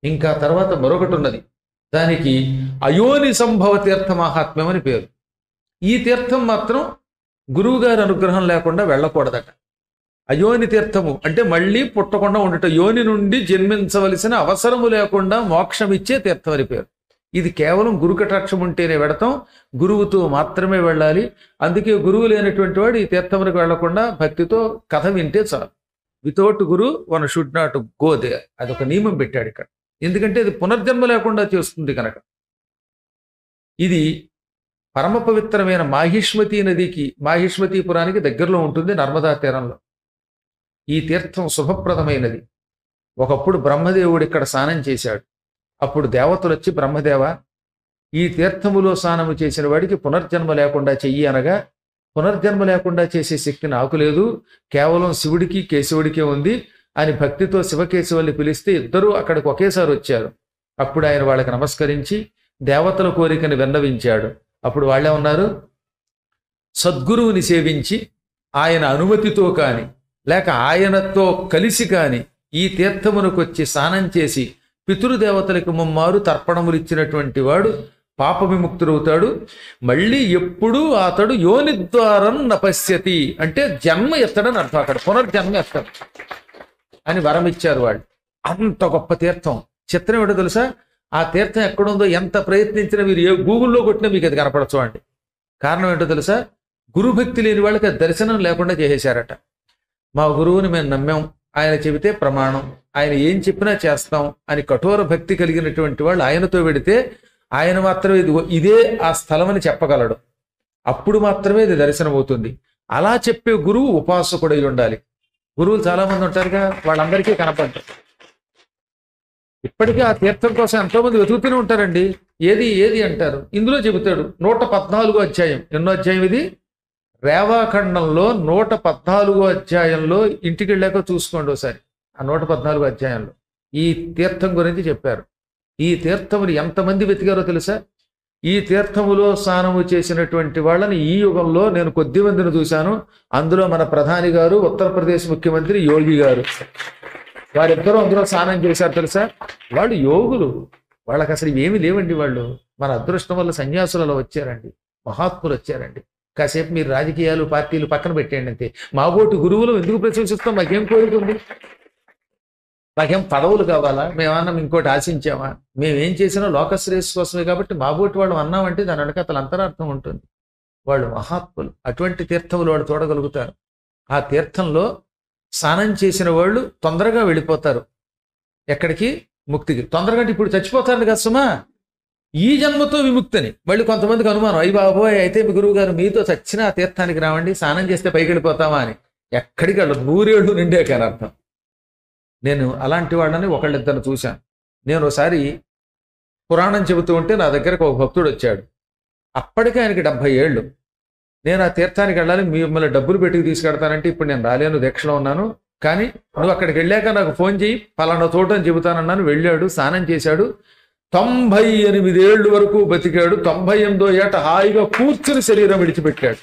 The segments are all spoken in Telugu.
ఇంకా తర్వాత మరొకటి ఉన్నది దానికి అయోని సంభవ తీర్థ మహాత్మ్యం అని పేరు ఈ తీర్థం మాత్రం గురువుగారి అనుగ్రహం లేకుండా వెళ్ళకూడదట అయోని తీర్థము అంటే మళ్ళీ పుట్టకుండా ఉండటం యోని నుండి జన్మించవలసిన అవసరము లేకుండా మోక్షం ఇచ్చే తీర్థం అని పేరు ఇది కేవలం గురు కటాక్షం ఉంటేనే వెడతాం గురువుతో మాత్రమే వెళ్ళాలి అందుకే గురువు లేనటువంటి వాడు ఈ తీర్థములకు వెళ్లకుండా భక్తితో కథ వింటే చాలు without guru one should not go there అదొక నియమం పెట్టాడు ఇక్కడ ఎందుకంటే ఇది పునర్జన్మ లేకుండా చేస్తుంది కనుక ఇది పరమ పవిత్రమైన మాహిష్మతి నదికి మాహిష్మతీపురానికి దగ్గరలో ఉంటుంది నర్మదా తీరంలో ఈ తీర్థం శుభప్రదమైనది ఒకప్పుడు బ్రహ్మదేవుడు ఇక్కడ స్నానం చేశాడు అప్పుడు దేవతలు వచ్చి బ్రహ్మదేవ ఈ తీర్థములో స్నానము చేసిన వాడికి పునర్జన్మ లేకుండా చెయ్యి అనగా పునర్జన్మ లేకుండా చేసే శక్తి నాకు లేదు కేవలం శివుడికి కేశవుడికే ఉంది అని భక్తితో శివకేశవుల్ని పిలిస్తే ఇద్దరూ అక్కడికి ఒకేసారి వచ్చారు అప్పుడు ఆయన వాళ్ళకి నమస్కరించి దేవతల కోరికని విన్నవించాడు అప్పుడు వాళ్ళే ఉన్నారు సద్గురువుని సేవించి ఆయన అనుమతితో కాని లేక ఆయనతో కలిసి కాని ఈ తీర్థమునకు వచ్చి స్నానం చేసి పితృదేవతలకు ముమ్మారు తర్పణములు ఇచ్చినటువంటి వాడు పాప విముక్తుడవుతాడు మళ్ళీ ఎప్పుడూ అతడు యోని ద్వారం నపశ్యతి అంటే జన్మ ఎత్తడని అర్థం అక్కడ పునర్జన్మ ఎత్తడు అని వరం ఇచ్చారు వాళ్ళు అంత గొప్ప తీర్థం చిత్రం ఏంటో తెలుసా ఆ తీర్థం ఎక్కడుందో ఎంత ప్రయత్నించినా మీరు ఏ గూగుల్లో కొట్టినా మీకు అది కనపడచ్చు అండి కారణం ఏంటో తెలుసా గురుభక్తి లేని వాళ్ళకి అది దర్శనం లేకుండా చేసేశారట మా గురువుని మేము నమ్మాం ఆయన చెబితే ప్రమాణం ఆయన ఏం చెప్పినా చేస్తాం అని కఠోర భక్తి కలిగినటువంటి వాళ్ళు ఆయనతో వెడితే ఆయన మాత్రమే ఇది ఇదే ఆ స్థలం అని చెప్పగలడు అప్పుడు మాత్రమే ఇది దర్శనం అవుతుంది అలా చెప్పే గురువు ఉపాసకుడై ఉండాలి గురువులు చాలా మంది ఉంటారుగా వాళ్ళందరికీ కనపడ్డారు ఇప్పటికీ ఆ తీర్థం కోసం ఎంతో మంది వెతుకుతూనే ఉంటారండి ఏది ఏది అంటారు ఇందులో చెబుతాడు నూట పద్నాలుగో అధ్యాయం ఎన్నో అధ్యాయం ఇది రేవాఖండంలో నూట పద్నాలుగో అధ్యాయంలో ఇంటికి వెళ్ళాక చూసుకోండి ఒకసారి ఆ నూట పద్నాలుగో అధ్యాయంలో ఈ తీర్థం గురించి చెప్పారు ఈ తీర్థముని ఎంతమంది వెతికారో తెలుసా ఈ తీర్థములో స్నానము చేసినటువంటి వాళ్ళని ఈ యుగంలో నేను కొద్ది మందిని చూశాను అందులో మన ప్రధాని గారు ఉత్తరప్రదేశ్ ముఖ్యమంత్రి యోగి గారు వారిద్దరూ అందులో స్నానం చేశారు తెలుసా వాళ్ళు యోగులు వాళ్ళకి అసలు ఏమీ లేవండి వాళ్ళు మన అదృష్టం వల్ల సన్యాసులలో వచ్చారండి మహాత్ములు వచ్చారండి కాసేపు మీరు రాజకీయాలు పార్టీలు పక్కన పెట్టేయండి అంతే మాబోటి గురువులు ఎందుకు ప్రశంసిస్తాం మాకేం కోరిక ఉంది మాకేం పదవులు కావాలా మేమన్నా ఇంకోటి ఆశించామా మేమేం చేసినా లోకశ్రేయస్ కోసమే కాబట్టి మాబోటి వాళ్ళు అన్నామంటే దాని వెనక అతను అంతరార్థం ఉంటుంది వాళ్ళు మహాత్ములు అటువంటి తీర్థములు వాళ్ళు చూడగలుగుతారు ఆ తీర్థంలో స్నానం చేసిన వాళ్ళు తొందరగా వెళ్ళిపోతారు ఎక్కడికి ముక్తికి తొందరగా అంటే ఇప్పుడు చచ్చిపోతారు కదా సుమా ఈ జన్మతో విముక్తని మళ్ళీ కొంతమందికి అనుమానం అయ్యి బాబోయ్ అయితే మీ గురువు గారు మీతో చచ్చిన ఆ తీర్థానికి రావండి స్నానం చేస్తే పైకి వెళ్ళిపోతామా అని ఎక్కడికి వెళ్ళదు నూరేళ్ళు నిండే కానీ అర్థం నేను అలాంటి వాళ్ళని ఒకళ్ళిద్దరు చూశాను నేను ఒకసారి పురాణం చెబుతూ ఉంటే నా దగ్గరకు ఒక భక్తుడు వచ్చాడు అప్పటికే ఆయనకి డెబ్భై ఏళ్ళు నేను ఆ తీర్థానికి వెళ్ళాలి మిమ్మల్ని డబ్బులు పెట్టుకు తీసుకెడతానంటే ఇప్పుడు నేను రాలేను దీక్షలో ఉన్నాను కానీ నువ్వు అక్కడికి వెళ్ళాక నాకు ఫోన్ చేయి పలానా చోట అని చెబుతానన్నాను వెళ్ళాడు స్నానం చేశాడు తొంభై ఎనిమిదేళ్ళు వరకు బతికాడు తొంభై ఎనిమిదో ఏట హాయిగా కూర్చుని శరీరం విడిచిపెట్టాడు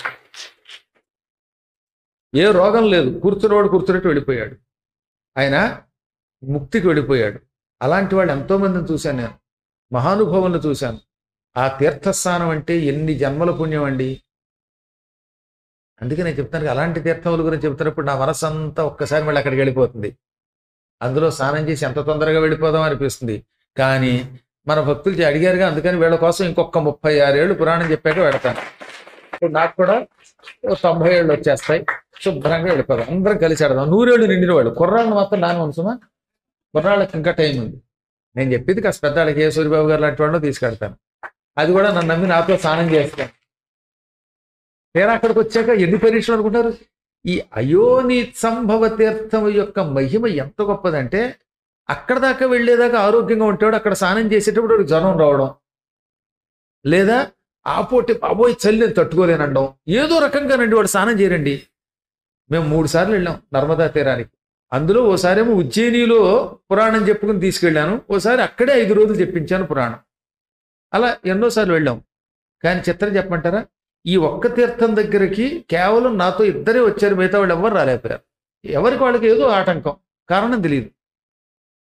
ఏ రోగం లేదు కూర్చున్నవాడు కూర్చున్నట్టు వెళ్ళిపోయాడు ఆయన ముక్తికి వెళ్ళిపోయాడు అలాంటి వాళ్ళు ఎంతో మందిని చూశాను నేను మహానుభావులను చూశాను ఆ తీర్థస్థానం అంటే ఎన్ని జన్మల పుణ్యం అండి అందుకే నేను చెప్తాను అలాంటి తీర్థముల గురించి చెప్తున్నప్పుడు నా మనసు అంతా ఒక్కసారి మళ్ళీ అక్కడికి వెళ్ళిపోతుంది అందులో స్నానం చేసి ఎంత తొందరగా వెళ్ళిపోదాం అనిపిస్తుంది కానీ మన భక్తులు చే- అడిగారుగా అందుకని వీళ్ళ కోసం ఇంకొక ముప్పై ఆరేళ్ళు పురాణం చెప్పాక వెళతాను ఇప్పుడు నాకు కూడా ఓ తొంభై ఏళ్ళు వచ్చేస్తాయి శుభ్రంగా వెళ్ళిపోదాం అందరం కలిసి ఆడదాం నూరేళ్ళు నిండిన వాళ్ళు కుర్రాళ్ళు మాత్రం నాన్న మనసుమా కుర్రాళ్ళకి ఇంకా టైం ఉంది నేను చెప్పింది కాస్త పెద్దాళ్ళకి ఏ సూర్యబాబు గారు లాంటి వాళ్ళు తీసుకెడతాను అది కూడా నన్ను నమ్మి నాతో స్నానం చేస్తాను తీరా అక్కడికి వచ్చాక ఎన్ని పరీక్షలు అనుకుంటారు ఈ అయోని సంభవ తీర్థం యొక్క మహిమ ఎంత గొప్పదంటే అక్కడ దాకా వెళ్ళేదాకా ఆరోగ్యంగా ఉంటాడు అక్కడ స్నానం చేసేటప్పుడు వాడికి జ్వరం రావడం లేదా ఆపోటి బాబోయ్ చలి నేను తట్టుకోలేనండం ఏదో రకంగానండి వాడు స్నానం చేయరండి మేము మూడు సార్లు వెళ్ళాం నర్మదా తీరానికి అందులో ఓసారేమో ఉజ్జయినిలో పురాణం చెప్పుకుని తీసుకెళ్ళాను ఓసారి అక్కడే ఐదు రోజులు చెప్పించాను పురాణం అలా ఎన్నోసార్లు వెళ్ళాం కానీ చిత్రం చెప్పమంటారా ఈ ఒక్క తీర్థం దగ్గరికి కేవలం నాతో ఇద్దరే వచ్చారు మిగతా వాళ్ళు ఎవరు రాలేకపోయారు ఎవరికి వాళ్ళకి ఏదో ఆటంకం కారణం తెలియదు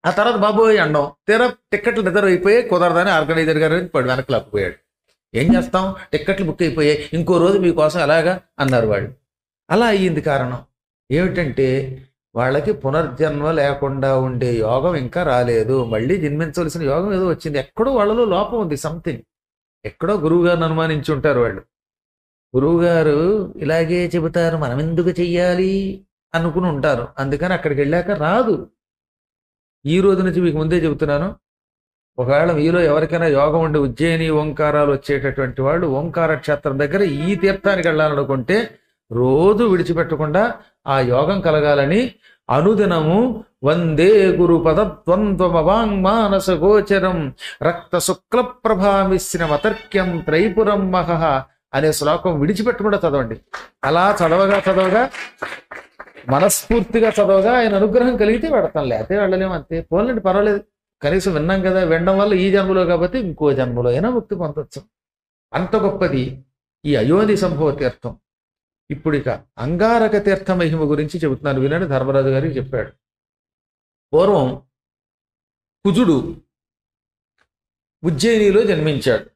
ఆ తర్వాత బాబోయ్ అండం తీరా టిక్కెట్లు రిజర్వ్ అయిపోయి కుదరదని ఆర్గనైజర్ గారు పడి వెనక్కి లాక్కుపోయాడు ఏం చేస్తాం టిక్కెట్లు బుక్ అయిపోయాయి ఇంకో రోజు మీకోసం ఎలాగా అన్నారు వాళ్ళు అలా అయ్యింది కారణం ఏమిటంటే వాళ్ళకి పునర్జన్మ లేకుండా ఉండే యోగం ఇంకా రాలేదు మళ్ళీ జన్మించవలసిన యోగం ఏదో వచ్చింది ఎక్కడో వాళ్ళలో లోపం ఉంది సంథింగ్ ఎక్కడో గురువు గారిని అనుమానించి ఉంటారు వాళ్ళు గురువు గారు ఇలాగే చెబుతారు మనం ఎందుకు చెయ్యాలి అనుకుని ఉంటారు అందుకని అక్కడికి వెళ్ళాక రాదు ఈ రోజు నుంచి మీకు ముందే చెబుతున్నాను ఒకవేళ మీలో ఎవరికైనా యోగం ఉండి ఉజ్జయిని ఓంకారాలు వచ్చేటటువంటి వాళ్ళు ఓంకార క్షేత్రం దగ్గర ఈ తీర్థానికి వెళ్ళాలనుకుంటే రోజు విడిచిపెట్టకుండా ఆ యోగం కలగాలని అనుదినము వందే గురు పదద్వంద్వమవాంగ్ మానస గోచరం రక్త శుక్ల ప్రభామిశ్రమతర్క్యం త్రైపురం మహః అనే శ్లోకం విడిచిపెట్టకుండా చదవండి అలా చదవగా చదవగా మనస్ఫూర్తిగా చదవగా ఆయన అనుగ్రహం కలిగితే వెడతాం లేకపోతే వెళ్ళలేము అంతే పోలండి పర్వాలేదు కనీసం విన్నాం కదా వినడం వల్ల ఈ జన్మలో కాబట్టి ఇంకో జన్మలో అయినా ముక్తి పొందొచ్చు అంత గొప్పది ఈ అయోని సంభవ తీర్థం ఇప్పుడు ఇక అంగారక తీర్థ మహిమ గురించి చెబుతున్నాను వినని ధర్మరాజు గారికి చెప్పాడు పూర్వం కుజుడు ఉజ్జయినిలో జన్మించాడు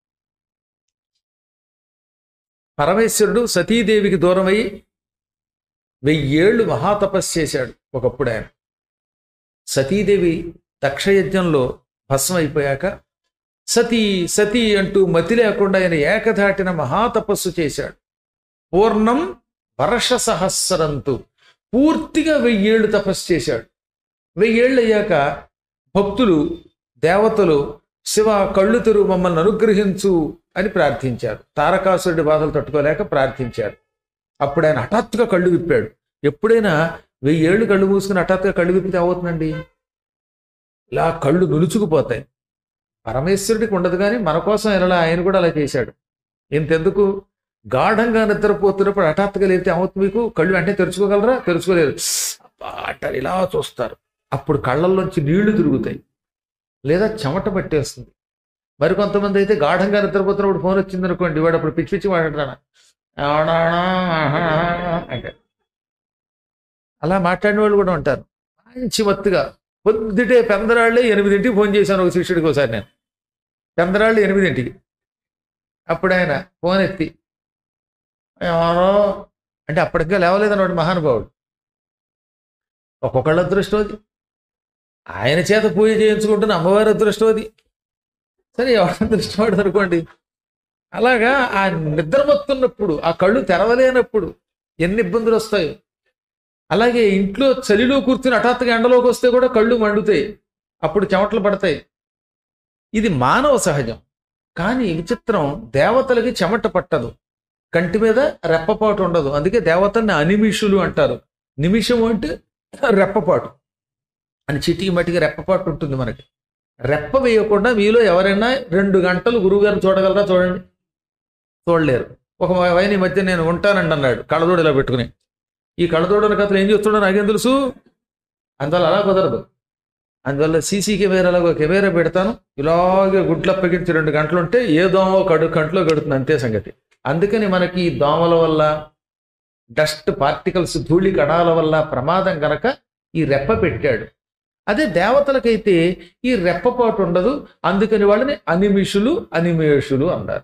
పరమేశ్వరుడు సతీదేవికి దూరమై వెయ్యేళ్ళు మహాతపస్సు చేశాడు ఒకప్పుడు ఆయన సతీదేవి దక్షయజ్ఞంలో భస్మం అయిపోయాక సతీ సతీ అంటూ మతి లేకుండా ఆయన ఏకధాటిన మహాతపస్సు చేశాడు పూర్ణం వర్ష సహస్రంతు పూర్తిగా వెయ్యేళ్ళు తపస్సు చేశాడు వెయ్యేళ్ళు అయ్యాక భక్తులు దేవతలు శివ కళ్ళు తెరువు మమ్మల్ని అనుగ్రహించు అని ప్రార్థించారు తారకాసురుడి బాధలు తట్టుకోలేక ప్రార్థించారు అప్పుడు ఆయన హఠాత్తుగా కళ్ళు విప్పాడు ఎప్పుడైనా వెయ్యేళ్ళు కళ్ళు మూసుకుని హఠాత్తుగా కళ్ళు విప్పితే అవుతుందండి ఇలా కళ్ళు నులుచుకుపోతాయి పరమేశ్వరుడికి ఉండదు కానీ మన కోసం ఎలా ఆయన కూడా అలా చేశాడు ఇంతెందుకు గాఢంగా నిద్రపోతున్నప్పుడు హఠాత్తుగా లేపితే ఏమవుతుంది మీకు కళ్ళు వెంటనే తెరుచుకోగలరా తెరుచుకోలేరు అబ్బా అంటారు ఇలా చూస్తారు అప్పుడు కళ్ళల్లోంచి నీళ్లు తిరుగుతాయి లేదా చెమట పట్టేస్తుంది మరి కొంతమంది అయితే గాఢంగా నిద్రపోతున్నప్పుడు ఫోన్ వచ్చింది అనుకోండి వాడు అప్పుడు పిచ్చి పిచ్చి మాట్లాడతాను అంటే అలా మాట్లాడిన వాళ్ళు కూడా ఉంటారు మంచి మత్తుగా పొద్దుటే పెందరాళ్ళే ఎనిమిదింటికి ఫోన్ చేశాను ఒక శిష్యుడికి ఒకసారి నేను పెందరాళ్ళు ఎనిమిదింటికి అప్పుడు ఆయన ఫోన్ ఎత్తి ఎవరో అంటే అప్పటికే లేవలేదన్నవాడు మహానుభావుడు ఒక్కొక్కళ్ళ అదృష్టం ఆయన చేత పూజ చేయించుకుంటున్న అమ్మవారి అదృష్టం అది సరే ఎవరి అదృష్టం వాడు అనుకోండి అలాగా ఆ నిద్రమొత్తున్నప్పుడు ఆ కళ్ళు తెరవలేనప్పుడు ఎన్ని ఇబ్బందులు వస్తాయో అలాగే ఇంట్లో చలిలో కూర్చుని హఠాత్తుగా ఎండలోకి వస్తే కూడా కళ్ళు మండుతాయి అప్పుడు చెమటలు పడతాయి ఇది మానవ సహజం కానీ విచిత్రం దేవతలకి చెమట పట్టదు కంటి మీద రెప్పపాటు ఉండదు అందుకే దేవతల్ని అనిమిషులు అంటారు నిమిషం అంటే రెప్పపాటు అని చిటికి మట్టికి రెప్పపాటు ఉంటుంది మనకి రెప్ప వేయకుండా మీలో ఎవరైనా రెండు గంటలు గురువుగారిని చూడగలరా చూడండి చూడలేరు ఒక వైన ఈ మధ్య నేను ఉంటానండి అన్నాడు కళ్ళదోడు ఇలా పెట్టుకుని ఈ కళ్ళదోడని కథలు ఏం చేస్తుండో నాకేం తెలుసు అందువల్ల అలా కుదరదు అందువల్ల సీసీ కెమెరాలో కెమెరా పెడతాను ఇలాగే గుడ్లు అప్పగించి రెండు గంటలు ఉంటే ఏ దోమ కడు కంట్లో గడుతుంది అంతే సంగతి అందుకని మనకి ఈ దోమల వల్ల డస్ట్ పార్టికల్స్ ధూళి కణాల వల్ల ప్రమాదం గనక ఈ రెప్ప పెట్టాడు అదే దేవతలకైతే ఈ రెప్పపాటు ఉండదు అందుకని వాళ్ళని అనిమిషులు అనిమేషులు అన్నారు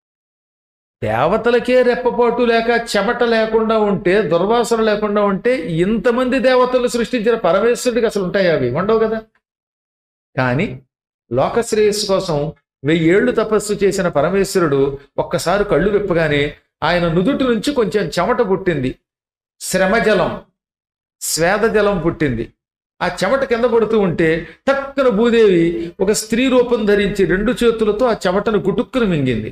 దేవతలకే రెప్పపాటు లేక చెమట లేకుండా ఉంటే దుర్వాసన లేకుండా ఉంటే ఇంతమంది దేవతలు సృష్టించిన పరమేశ్వరుడికి అసలు ఉంటాయి అవి ఉండవు కదా కానీ లోక శ్రేయస్సు కోసం వెయ్యేళ్లు తపస్సు చేసిన పరమేశ్వరుడు ఒక్కసారి కళ్ళు విప్పగానే ఆయన నుదుటి నుంచి కొంచెం చెమట పుట్టింది శ్రమజలం స్వేదజలం పుట్టింది ఆ చెమట కింద పడుతూ ఉంటే టక్కున భూదేవి ఒక స్త్రీ రూపం ధరించి రెండు చేతులతో ఆ చెమటను గుటుక్కును మింగింది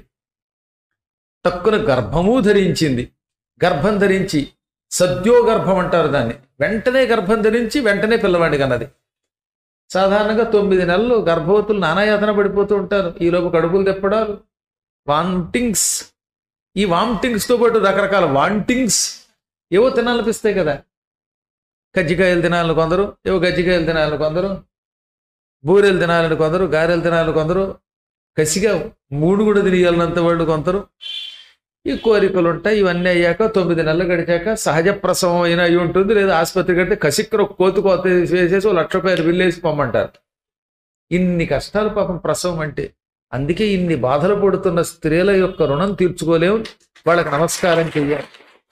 టక్కున గర్భము ధరించింది గర్భం ధరించి సద్యో గర్భం అంటారు దాన్ని వెంటనే గర్భం ధరించి వెంటనే పిల్లవాడిని కన్నది సాధారణంగా తొమ్మిది నెలలు గర్భవతులు నానాయాతన పడిపోతూ ఉంటారు ఈలోపు కడుపులు తెప్పడాలు వాంటింగ్స్ ఈ వామిటింగ్స్తో పాటు రకరకాల వాంటింగ్స్ ఏవో తినాలనిపిస్తాయి కదా కజ్జికాయలు తినాలని కొందరు ఏవో గజ్జికాయలు తినాలని కొందరు బూరెలు తినాలని కొందరు గారెలు తినాలని కొందరు కసిగా మూడు కూడా తినేయాలన్నంత వాళ్ళు కొందరు ఈ కోరికలు ఉంటాయి ఇవన్నీ అయ్యాక తొమ్మిది నెలలు గడిచాక సహజ ప్రసవం అయినా అయి ఉంటుంది లేదా ఆసుపత్రి కడితే కసిక్కర ఒక కోతి కోత వేసేసి ఓ లక్ష రూపాయలు బిల్లు వేసి పొమ్మంటారు ఇన్ని కష్టాలు పాపం ప్రసవం అంటే అందుకే ఇన్ని బాధలు పడుతున్న స్త్రీల యొక్క రుణం తీర్చుకోలేము వాళ్ళకి నమస్కారం చెయ్యాలి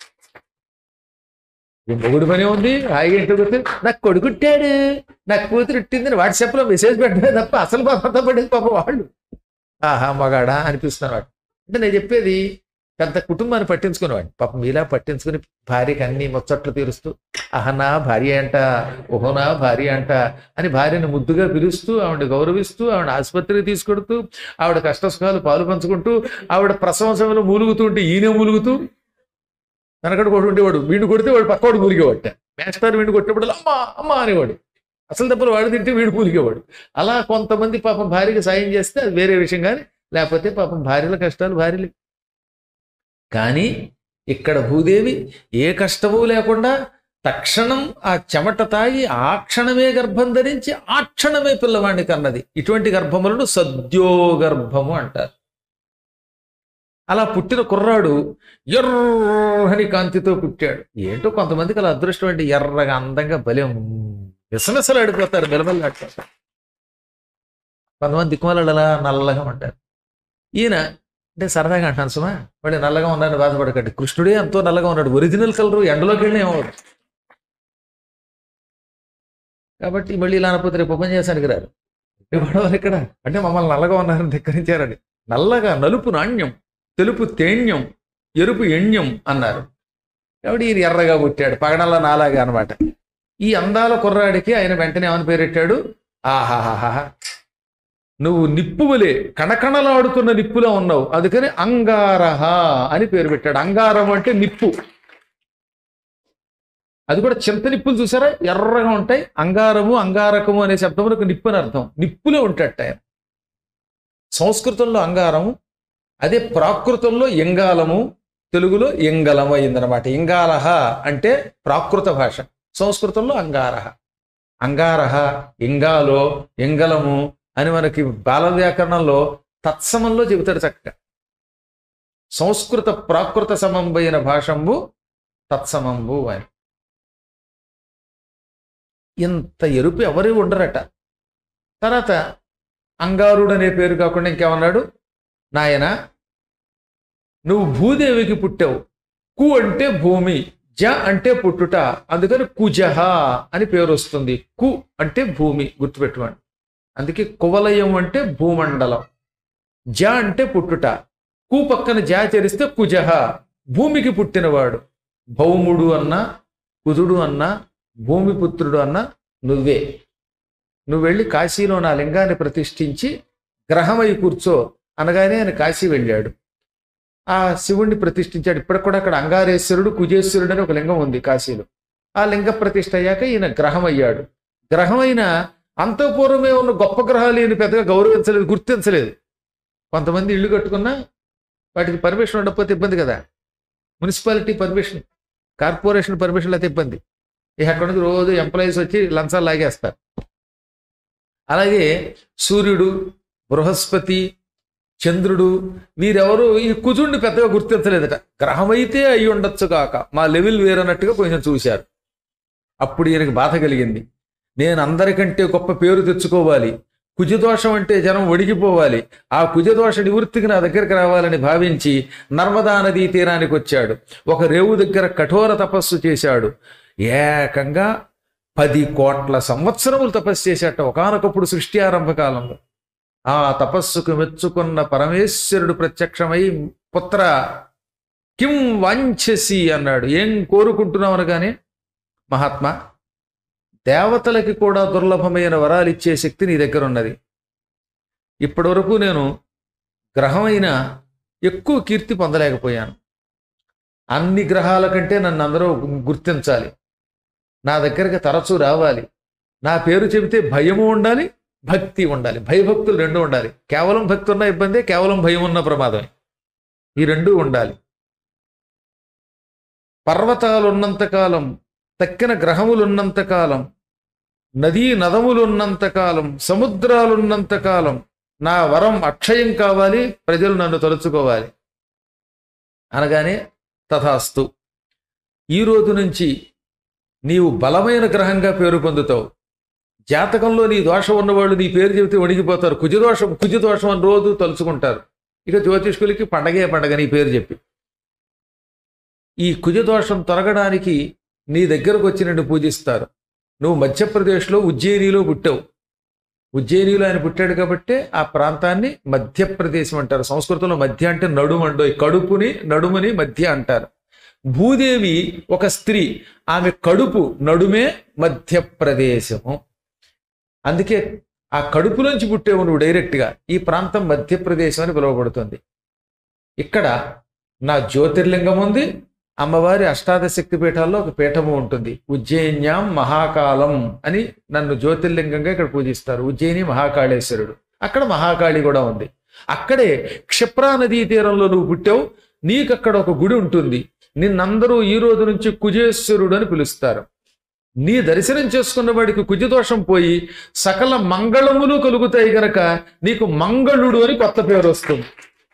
ఈ మొగుడు పని ఉంది హాయిగా ఇంటికి వస్తే నాకు కొడుకుట్టాడు నాకు కూతురు ఇట్టిందని వాట్సాప్లో మెసేజ్ పెట్టడమే తప్ప అసలు బాధ పడేది పాప వాళ్ళు ఆహా మగాడా అనిపిస్తున్నాడు అంటే నేను చెప్పేది పెద్ద కుటుంబాన్ని పట్టించుకునేవాడు పాపం మీలా పట్టించుకుని భార్యకి అన్ని ముచ్చట్లు తీరుస్తూ అహనా భార్య అంట ఓహోనా భార్య అంట అని భార్యను ముద్దుగా పిలుస్తూ ఆవిడ గౌరవిస్తూ ఆవిడ ఆసుపత్రికి తీసుకొడుతూ ఆవిడ కష్ట సుఖాలు పాలు పంచుకుంటూ ఆవిడ ప్రసవ సమయంలో మూలుగుతూ ఉంటే ఈయనే మూలుగుతూ వెనకడు కొడు ఉండేవాడు వీడిని కొడితే వాడు పక్కవాడు మూలిగేవాడు మేస్టార్ వీడిని కొట్టినప్పుడు అమ్మా అమ్మా అనేవాడు అసలు దెబ్బలు వాడు తింటే వీడు మూలిగేవాడు అలా కొంతమంది పాపం భార్యకి సాయం చేస్తే అది వేరే విషయం కానీ లేకపోతే పాపం భార్యల కష్టాలు భార్యలు కానీ ఇక్కడ భూదేవి ఏ కష్టము లేకుండా తక్షణం ఆ చెమట తాగి ఆ క్షణమే గర్భం ధరించి ఆ క్షణమే పిల్లవాడిని కన్నది ఇటువంటి గర్భములను సద్యోగర్భము అంటారు అలా పుట్టిన కుర్రాడు ఎర్రని కాంతితో పుట్టాడు ఏంటో కొంతమందికి అలా అదృష్టం అంటే ఎర్రగా అందంగా బలం విసమిసలాడిపోతారు మెలమెల్లాడిపోతారు కొంతమంది దిక్కుమాలు అలా నల్లగా ఉంటారు ఈయన అంటే సరదాగా అంటాను సుమా వాడు నల్లగా ఉన్నాడని బాధపడకండి కృష్ణుడే ఎంతో నల్లగా ఉన్నాడు ఒరిజినల్ కలరు ఎండలోకి వెళ్ళినా ఏమవుతుంది కాబట్టి మళ్ళీ ఇలా అనపోతే రేపు ఉపన్యాసానికి రారు గొడవలు ఇక్కడ అంటే మమ్మల్ని నల్లగా ఉన్నారని ధిక్కరించారని నల్లగా నలుపు నాణ్యం తెలుపు తేణ్యం ఎరుపు ఎణ్యం అన్నారు కాబట్టి ఈయన ఎర్రగా పుట్టాడు పగడల్లా నాలాగా అనమాట ఈ అందాల కుర్రాడికి ఆయన వెంటనే ఏమని పేరెట్టాడు ఆహాహాహా నువ్వు నిప్పువలే కణకణలాడుతున్న నిప్పులో ఉన్నావు అందుకని అంగారహ అని పేరు పెట్టాడు అంగారం అంటే నిప్పు అది కూడా చింత నిప్పులు చూసారా ఎర్రగా ఉంటాయి అంగారము అంగారకము అనే శబ్దములకు నిప్పు అని అర్థం నిప్పులో ఉంటాడట ఆయన సంస్కృతంలో అంగారము అదే ప్రాకృతంలో ఇంగాలము తెలుగులో ఇంగలము అయిందనమాట ఇంగాలహ అంటే ప్రాకృత భాష సంస్కృతంలో అంగారహ అంగారహ ఇంగాలో ఇంగలము అని మనకి బాల వ్యాకరణంలో తత్సమంలో చెబుతాడు చక్కగా సంస్కృత ప్రాకృత సమంబైన భాషంబు తత్సమంబు అని ఇంత ఎరుపు ఎవరు ఉండరట తర్వాత అంగారుడు అనే పేరు కాకుండా ఇంకేమన్నాడు నాయన నువ్వు భూదేవికి పుట్టావు కు అంటే భూమి జ అంటే పుట్టుట అందుకని కుజహ అని పేరు వస్తుంది కు అంటే భూమి గుర్తుపెట్టుకోండి అందుకే కువలయం అంటే భూమండలం జ అంటే పుట్టుట కు పక్కన జా చేరిస్తే కుజహ భూమికి పుట్టినవాడు భౌముడు అన్నా కుజుడు అన్నా భూమిపుత్రుడు అన్నా నువ్వే నువ్వు వెళ్ళి కాశీలో నా లింగాన్ని ప్రతిష్ఠించి గ్రహమై కూర్చో అనగానే ఆయన కాశీ వెళ్ళాడు ఆ శివుణ్ణి ప్రతిష్ఠించాడు ఇప్పటికి కూడా అక్కడ అంగారేశ్వరుడు కుజేశ్వరుడు అని ఒక లింగం ఉంది కాశీలో ఆ లింగ ప్రతిష్ఠ అయ్యాక ఈయన గ్రహం అయ్యాడు గ్రహమైన అంతఃపూర్వమే ఉన్న గొప్ప గ్రహాలు ఈయన పెద్దగా గౌరవించలేదు గుర్తించలేదు కొంతమంది ఇల్లు కట్టుకున్నా వాటికి పర్మిషన్ ఉండకపోతే ఇబ్బంది కదా మున్సిపాలిటీ పర్మిషన్ కార్పొరేషన్ పర్మిషన్ అయితే ఇబ్బంది ఇక అక్కడ నుంచి రోజు ఎంప్లాయీస్ వచ్చి లంచాలు లాగేస్తారు అలాగే సూర్యుడు బృహస్పతి చంద్రుడు వీరెవరు ఈ కుజుడిని పెద్దగా గుర్తించలేదట గ్రహమైతే అయి ఉండొచ్చు కాక మా లెవెల్ వేరన్నట్టుగా కొంచెం చూశారు అప్పుడు ఈయనకి బాధ కలిగింది నేను అందరికంటే గొప్ప పేరు తెచ్చుకోవాలి కుజదోషం అంటే జనం ఒడిగిపోవాలి ఆ కుజదోష నివృత్తికి నా దగ్గరికి రావాలని భావించి నర్మదా నదీ తీరానికి వచ్చాడు ఒక రేవు దగ్గర కఠోర తపస్సు చేశాడు ఏకంగా పది కోట్ల సంవత్సరములు తపస్సు చేశాట ఒకనొకప్పుడు సృష్టి ఆరంభ కాలంలో ఆ తపస్సుకు మెచ్చుకున్న పరమేశ్వరుడు ప్రత్యక్షమై పుత్ర కిం వాంఛసి అన్నాడు ఏం కోరుకుంటున్నావు అనగానే మహాత్మా దేవతలకి కూడా దుర్లభమైన వరాలు ఇచ్చే శక్తి నీ దగ్గర ఉన్నది ఇప్పటి వరకు నేను గ్రహమైన ఎక్కువ కీర్తి పొందలేకపోయాను అన్ని గ్రహాల కంటే నన్ను అందరూ గుర్తించాలి నా దగ్గరికి తరచూ రావాలి నా పేరు చెబితే భయము ఉండాలి భక్తి ఉండాలి భయభక్తులు రెండు ఉండాలి కేవలం భక్తి ఉన్న ఇబ్బందే కేవలం భయం ఉన్న ప్రమాదమే ఈ రెండు ఉండాలి పర్వతాలు ఉన్నంతకాలం తక్కిన గ్రహములున్నంతకాలం నదీ నదములున్నంతకాలం సముద్రాలున్నంతకాలం నా వరం అక్షయం కావాలి ప్రజలు నన్ను తలుచుకోవాలి అనగానే తథాస్తు ఈ రోజు నుంచి నీవు బలమైన గ్రహంగా పేరు పొందుతావు జాతకంలో నీ దోషం ఉన్నవాళ్ళు నీ పేరు చెబితే వణిగిపోతారు కుజదోషం కుజదోషం అని రోజు తలుచుకుంటారు ఇక జ్యోతిష్కులకి పండగే పండగ నీ పేరు చెప్పి ఈ కుజదోషం తొలగడానికి నీ దగ్గరకు వచ్చి నిన్ను పూజిస్తారు నువ్వు మధ్యప్రదేశ్లో ఉజ్జయినిలో పుట్టావు ఉజ్జయినిలో ఆయన పుట్టాడు కాబట్టి ఆ ప్రాంతాన్ని మధ్యప్రదేశం అంటారు సంస్కృతంలో మధ్య అంటే నడుము అండో ఈ కడుపుని నడుముని మధ్య అంటారు భూదేవి ఒక స్త్రీ ఆమె కడుపు నడుమే మధ్యప్రదేశము అందుకే ఆ కడుపులోంచి పుట్టేవు నువ్వు డైరెక్ట్గా ఈ ప్రాంతం మధ్యప్రదేశం అని పిలువబడుతుంది ఇక్కడ నా జ్యోతిర్లింగం ఉంది అమ్మవారి అష్టాదశ శక్తి పీఠాల్లో ఒక పీఠము ఉంటుంది ఉజ్జయిన్యాం మహాకాలం అని నన్ను జ్యోతిర్లింగంగా ఇక్కడ పూజిస్తారు ఉజ్జయిని మహాకాళేశ్వరుడు అక్కడ మహాకాళి కూడా ఉంది అక్కడే క్షిప్రా నదీ తీరంలో నువ్వు పుట్టావు నీకు అక్కడ ఒక గుడి ఉంటుంది నిన్నందరూ ఈ రోజు నుంచి కుజేశ్వరుడు అని పిలుస్తారు నీ దర్శనం చేసుకున్న వాడికి కుజదోషం పోయి సకల మంగళములు కలుగుతాయి గనక నీకు మంగళుడు అని కొత్త పేరు వస్తుంది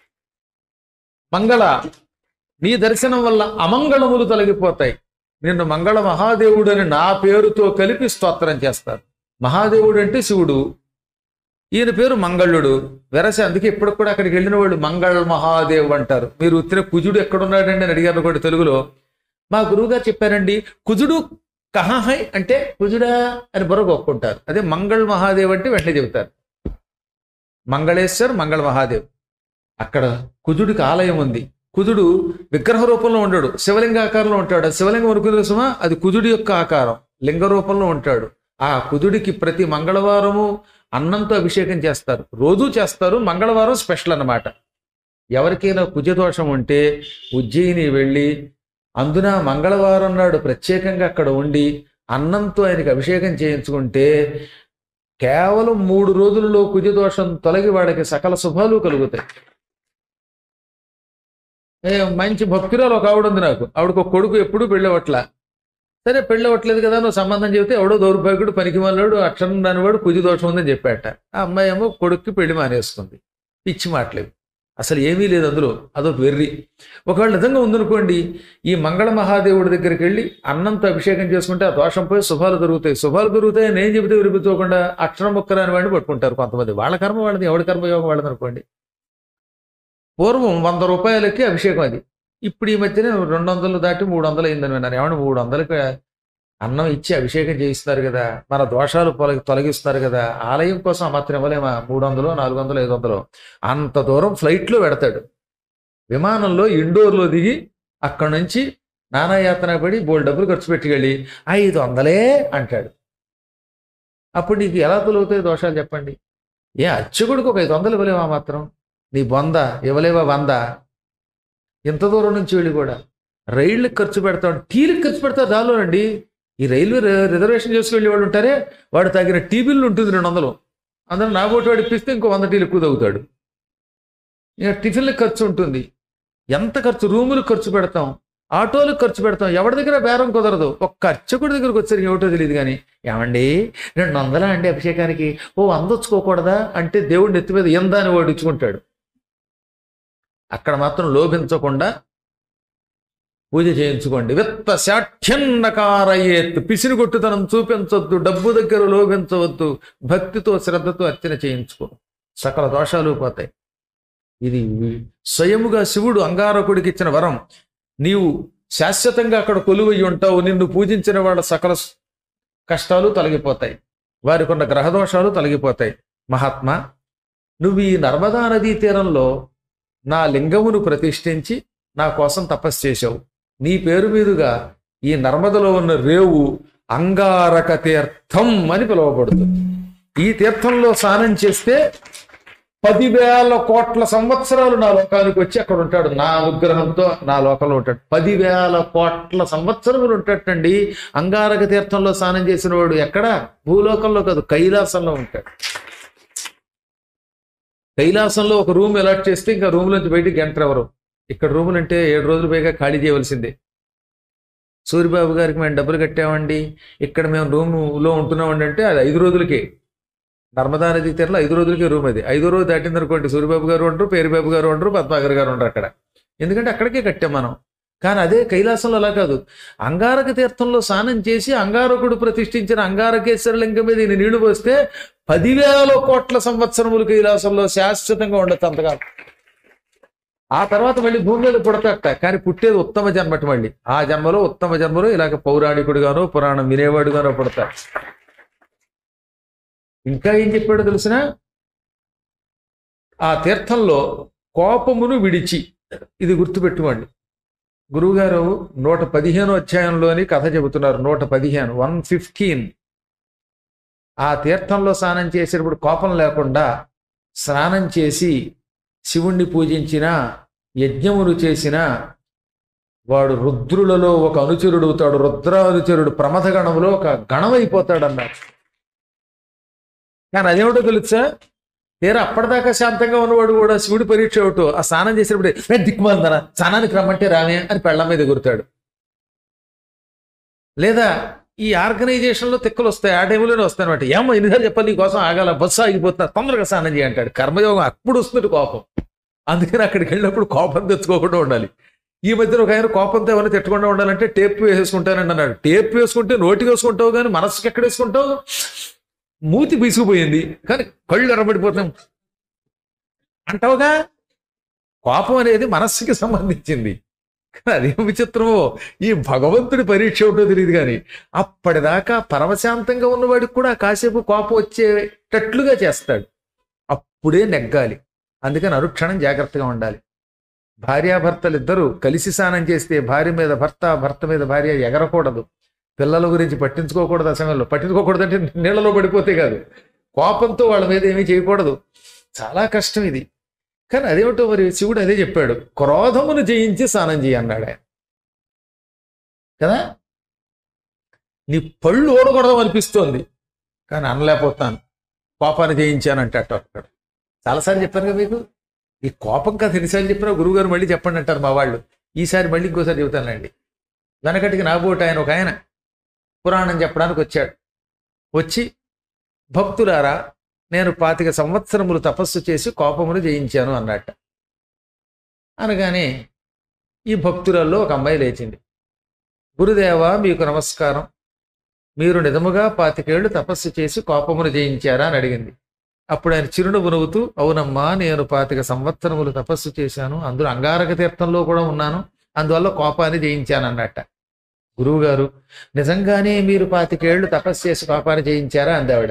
మంగళ నీ దర్శనం వల్ల అమంగళములు తొలగిపోతాయి నిన్ను మంగళ మహాదేవుడు అని నా పేరుతో కలిపి స్తోత్రం చేస్తారు మహాదేవుడు అంటే శివుడు ఈయన పేరు మంగళుడు వెరస అందుకే ఇప్పుడు కూడా అక్కడికి వెళ్ళిన వాళ్ళు మంగళ మహాదేవ్ అంటారు మీరు ఉత్తిన కుజుడు ఎక్కడున్నాడండి అని అడిగారు కూడా తెలుగులో మా గురువుగారు చెప్పారండి కుజుడు కహాహై అంటే కుజుడా అని బుర్ర కొక్కుంటారు అదే మంగళ మహాదేవ్ అంటే వెంటనే చెబుతారు మంగళేశ్వర్ మంగళ మహాదేవ్ అక్కడ కుజుడికి ఆలయం ఉంది కుజుడు విగ్రహ రూపంలో ఉంటాడు శివలింగ ఆకారంలో ఉంటాడు ఆ శివలింగం అనుకునే సుమా అది కుజుడి యొక్క ఆకారం లింగ రూపంలో ఉంటాడు ఆ కుజుడికి ప్రతి మంగళవారము అన్నంతో అభిషేకం చేస్తారు రోజు చేస్తారు మంగళవారం స్పెషల్ అన్నమాట ఎవరికైనా కుజదోషం ఉంటే ఉజ్జయిని వెళ్ళి అందున మంగళవారం నాడు ప్రత్యేకంగా అక్కడ ఉండి అన్నంతో ఆయనకి అభిషేకం చేయించుకుంటే కేవలం మూడు రోజులలో కుజదోషం తొలగి వాడికి సకల శుభాలు కలుగుతాయి ఏ మంచి భక్తురాలు ఒక ఆవిడ ఉంది నాకు ఆవిడకు ఒక కొడుకు ఎప్పుడు పెళ్ళవట్ల సరే పెళ్ళవట్లేదు కదా నువ్వు సంబంధం చెబితే ఎవడో దౌర్భాగ్యుడు పనికి వాళ్ళాడు అక్షరం దానివాడు కుజి దోషం ఉందని చెప్పాట ఆ అమ్మాయి ఏమో కొడుక్కి పెళ్లి మానేసుకుంది పిచ్చి మాటలేదు అసలు ఏమీ లేదు అందులో అదొక వెర్రి ఒకవేళ నిజంగా ఉందనుకోండి ఈ మంగళ మహాదేవుడి దగ్గరికి వెళ్ళి అన్నంతో అభిషేకం చేసుకుంటే ఆ దోషం పోయి శుభాలు దొరుకుతాయి శుభాలు దొరుకుతాయి నేను చెబితే వినిపించుకోకుండా అక్షరం మొక్కరాని వాడిని పట్టుకుంటారు కొంతమంది వాళ్ళ కర్మ వాళ్ళది ఎవడి కర్మ యోగం వాళ్ళది అనుకోండి పూర్వం వంద రూపాయలకి అభిషేకం అది ఇప్పుడు ఈ మధ్యనే రెండు వందలు దాటి మూడు వందలు అయిందని విన్నాను ఏమన్నా మూడు వందలకి అన్నం ఇచ్చి అభిషేకం చేయిస్తారు కదా మన దోషాలు పొలగి తొలగిస్తారు కదా ఆలయం కోసం ఆ మాత్రం ఇవ్వలేమా మూడు వందలు నాలుగు వందలు ఐదు వందలు అంత దూరం ఫ్లైట్లో పెడతాడు విమానంలో ఇండోర్లో దిగి అక్కడ నుంచి నానాయాతన పడి బోల్ డబ్బులు ఖర్చు పెట్టుకెళ్ళి ఐదు వందలే అంటాడు అప్పుడు నీకు ఎలా తొలుగుతాయి దోషాలు చెప్పండి ఏ అర్చకుడికి ఒక ఐదు వందలు ఇవ్వలేమా మాత్రం నీ బొంద ఇవ్వలేవా వంద ఇంత దూరం నుంచి వెళ్ళి కూడా రైళ్ళకి ఖర్చు పెడతాం టీలకు ఖర్చు పెడతారు దానిలోనండి ఈ రైల్వే రి- రిజర్వేషన్ చేసుకుని వాళ్ళు ఉంటారే వాడు తగిన టీ బిల్లు ఉంటుంది రెండు వందలు అందులో నా బోటి వాడు ఇప్పిస్తే ఇంకో వంద టీలు ఎక్కువ తగ్గుతాడు ఇక టిఫిన్లకు ఖర్చు ఉంటుంది ఎంత ఖర్చు రూములకు ఖర్చు పెడతాం ఆటోలకు ఖర్చు పెడతాం ఎవరి దగ్గర బేరం కుదరదు ఒక్క అర్చకుడి దగ్గరకు వచ్చరికి ఏమిటో తెలియదు కానీ ఏమండి రెండు వందలా అండి అభిషేకానికి ఓ వంద వచ్చుకోకూడదా అంటే దేవుడిని ఎత్తి మీద ఎందాని వాడు ఇచ్చుకుంటాడు అక్కడ మాత్రం లోభించకుండా పూజ చేయించుకోండి విత్త శాఠ్యన్నకారయేత్ పిసిని కొట్టుతనం చూపించవద్దు డబ్బు దగ్గర లోభించవద్దు భక్తితో శ్రద్ధతో అర్చన చేయించుకో సకల దోషాలు పోతాయి ఇది స్వయముగా శివుడు అంగారకుడికి ఇచ్చిన వరం నీవు శాశ్వతంగా అక్కడ కొలువై ఉంటావు నిన్ను పూజించిన వాళ్ళ సకల స్- కష్టాలు తొలగిపోతాయి వారికి ఉన్న గ్రహదోషాలు తొలగిపోతాయి మహాత్మా నువ్వు ఈ నర్మదా నదీ తీరంలో నా లింగమును ప్రతిష్ఠించి నా కోసం తపస్సు చేశావు నీ పేరు మీదుగా ఈ నర్మదలో ఉన్న రేవు అంగారక తీర్థం అని పిలువబడుతుంది ఈ తీర్థంలో స్నానం చేస్తే పదివేల కోట్ల సంవత్సరాలు నా లోకానికి వచ్చి అక్కడ ఉంటాడు నా అనుగ్రహంతో నా లోకంలో ఉంటాడు పదివేల కోట్ల సంవత్సరములు ఉంటాడండి అంగారక తీర్థంలో స్నానం చేసిన వాడు ఎక్కడ భూలోకంలో కాదు కైలాసంలో ఉంటాడు కైలాసంలో ఒక రూమ్ అలాట్ చేస్తే ఇంకా రూమ్ నుంచి బయటికి గంట ఎవరు ఇక్కడ రూములు అంటే ఏడు రోజులు పైగా ఖాళీ చేయవలసిందే సూర్యబాబు గారికి మేము డబ్బులు కట్టామండి ఇక్కడ మేము రూములో ఉంటున్నామండి అంటే అది ఐదు రోజులకే నర్మదా నదీ తీరంలో ఐదు రోజులకే రూమ్ అది ఐదో రోజు దాటింది అనుకోండి సూర్యబాబు గారు ఉండరు పేరుబాబు గారు ఉండరు పద్మాగర్ గారు ఉండరు అక్కడ ఎందుకంటే అక్కడికే కట్టాం మనం కానీ అదే కైలాసంలో అలా కాదు అంగారక తీర్థంలో స్నానం చేసి అంగారకుడు ప్రతిష్ఠించిన అంగారకేశ్వర లింగం మీద ఈయన నీళ్లు పోస్తే పదివేల కోట్ల సంవత్సరములు కైలాసంలో శాశ్వతంగా ఉండొచ్చు అంతకాలం ఆ తర్వాత మళ్ళీ భూమి మీద పుడతాట కానీ పుట్టేది ఉత్తమ జన్మటి మళ్ళీ ఆ జన్మలో ఉత్తమ జన్మలో ఇలాగ పౌరాణికుడుగానో పురాణం వినేవాడుగానో పుడతాడు ఇంకా ఏం చెప్పాడో తెలిసిన ఆ తీర్థంలో కోపమును విడిచి ఇది గుర్తుపెట్టుకోండి గురువుగారు నూట పదిహేను అధ్యాయంలోని కథ చెబుతున్నారు నూట పదిహేను వన్ ఫిఫ్టీన్ ఆ తీర్థంలో స్నానం చేసేటప్పుడు కోపం లేకుండా స్నానం చేసి శివుణ్ణి పూజించిన యజ్ఞములు చేసిన వాడు రుద్రులలో ఒక అనుచరుడు అవుతాడు రుద్రానుచరుడు ప్రమథ గణములో ఒక గణం అయిపోతాడు అన్నారు కానీ అదేమిటో తెలుసా తీరా అప్పటిదాకా శాంతంగా ఉన్నవాడు కూడా శివుడి పరీక్ష ఒకటి ఆ స్నానం చేసేటప్పుడు "ఏ దిక్కుమాలిందన స్నానానికి రమ్మంటే రానే అని పెళ్ళ మీద ఎగురుతాడు లేదా ఈ ఆర్గనైజేషన్ లో తిక్కలు వస్తాయి ఆ టైంలోనే వస్తాయి అనమాట ఏమో ఎన్నిసార్లు చెప్పాలి నీకోసం ఆగాల బస్సు ఆగిపోతున్నా తొందరగా స్నానం చేయి అంటాడు కర్మయోగం అప్పుడు వస్తుంది కోపం అందుకని అక్కడికి వెళ్ళినప్పుడు కోపం తెచ్చుకోకుండా ఉండాలి ఈ మధ్యన ఒక ఆయన కోపంతో ఏమైనా తిట్టకుండా ఉండాలంటే టేప్ వేసుకుంటానండి అన్నాడు టేప్ వేసుకుంటే నోటికి వేసుకుంటావు కానీ మనసుకి ఎక్కడ వేసుకుంటావు మూతి బీసుకుపోయింది కానీ కళ్ళు ఎర్రబడిపోతాం అంటావుగా కోపం అనేది మనస్సుకి సంబంధించింది కానీ అదేం విచిత్రమో ఈ భగవంతుడి పరీక్ష ఉంటో తెలియదు కానీ అప్పటిదాకా పరమశాంతంగా ఉన్నవాడికి కూడా కాసేపు కోపం వచ్చేటట్లుగా చేస్తాడు అప్పుడే నెగ్గాలి అందుకని అనుక్షణం జాగ్రత్తగా ఉండాలి భార్యాభర్తలు ఇద్దరు కలిసి స్నానం చేస్తే భార్య మీద భర్త భర్త మీద భార్య ఎగరకూడదు పిల్లల గురించి పట్టించుకోకూడదు ఆ సమయంలో పట్టించుకోకూడదు అంటే నీళ్ళలో పడిపోతే కాదు కోపంతో వాళ్ళ మీద ఏమీ చేయకూడదు చాలా కష్టం ఇది కానీ అదేమిటో మరి శివుడు అదే చెప్పాడు క్రోధమును జయించి స్నానం చేయి అన్నాడు ఆయన కదా నీ పళ్ళు ఓడకూడదు అనిపిస్తోంది కానీ అనలేకపోతాను కోపాన్ని జయించానంటే అట్ట అక్కడ చాలాసార్లు చెప్పాను కదా మీకు ఈ కోపం కథ ఎన్నిసార్లు చెప్పినా గురువుగారు మళ్ళీ చెప్పండి అంటారు మా వాళ్ళు ఈసారి మళ్ళీ ఇంకోసారి చెబుతానండి వెనకటికి నాబోటి ఆయన ఒక ఆయన పురాణం చెప్పడానికి వచ్చాడు వచ్చి భక్తులారా నేను పాతిక సంవత్సరములు తపస్సు చేసి కోపమును జయించాను అన్నట్ట అనగానే ఈ భక్తులలో ఒక అమ్మాయి లేచింది గురుదేవ మీకు నమస్కారం మీరు నిజముగా పాతికేళ్లు తపస్సు చేసి కోపమును జయించారా అని అడిగింది అప్పుడు ఆయన చిరునవ్వు నవ్వుతూ అవునమ్మా నేను పాతిక సంవత్సరములు తపస్సు చేశాను అందులో అంగారక తీర్థంలో కూడా ఉన్నాను అందువల్ల కోపాన్ని జయించాను అన్నట్ట గురువు గారు నిజంగానే మీరు పాతికేళ్లు తపస్సు చేసి కోపాన్ని జయించారా అందావిడ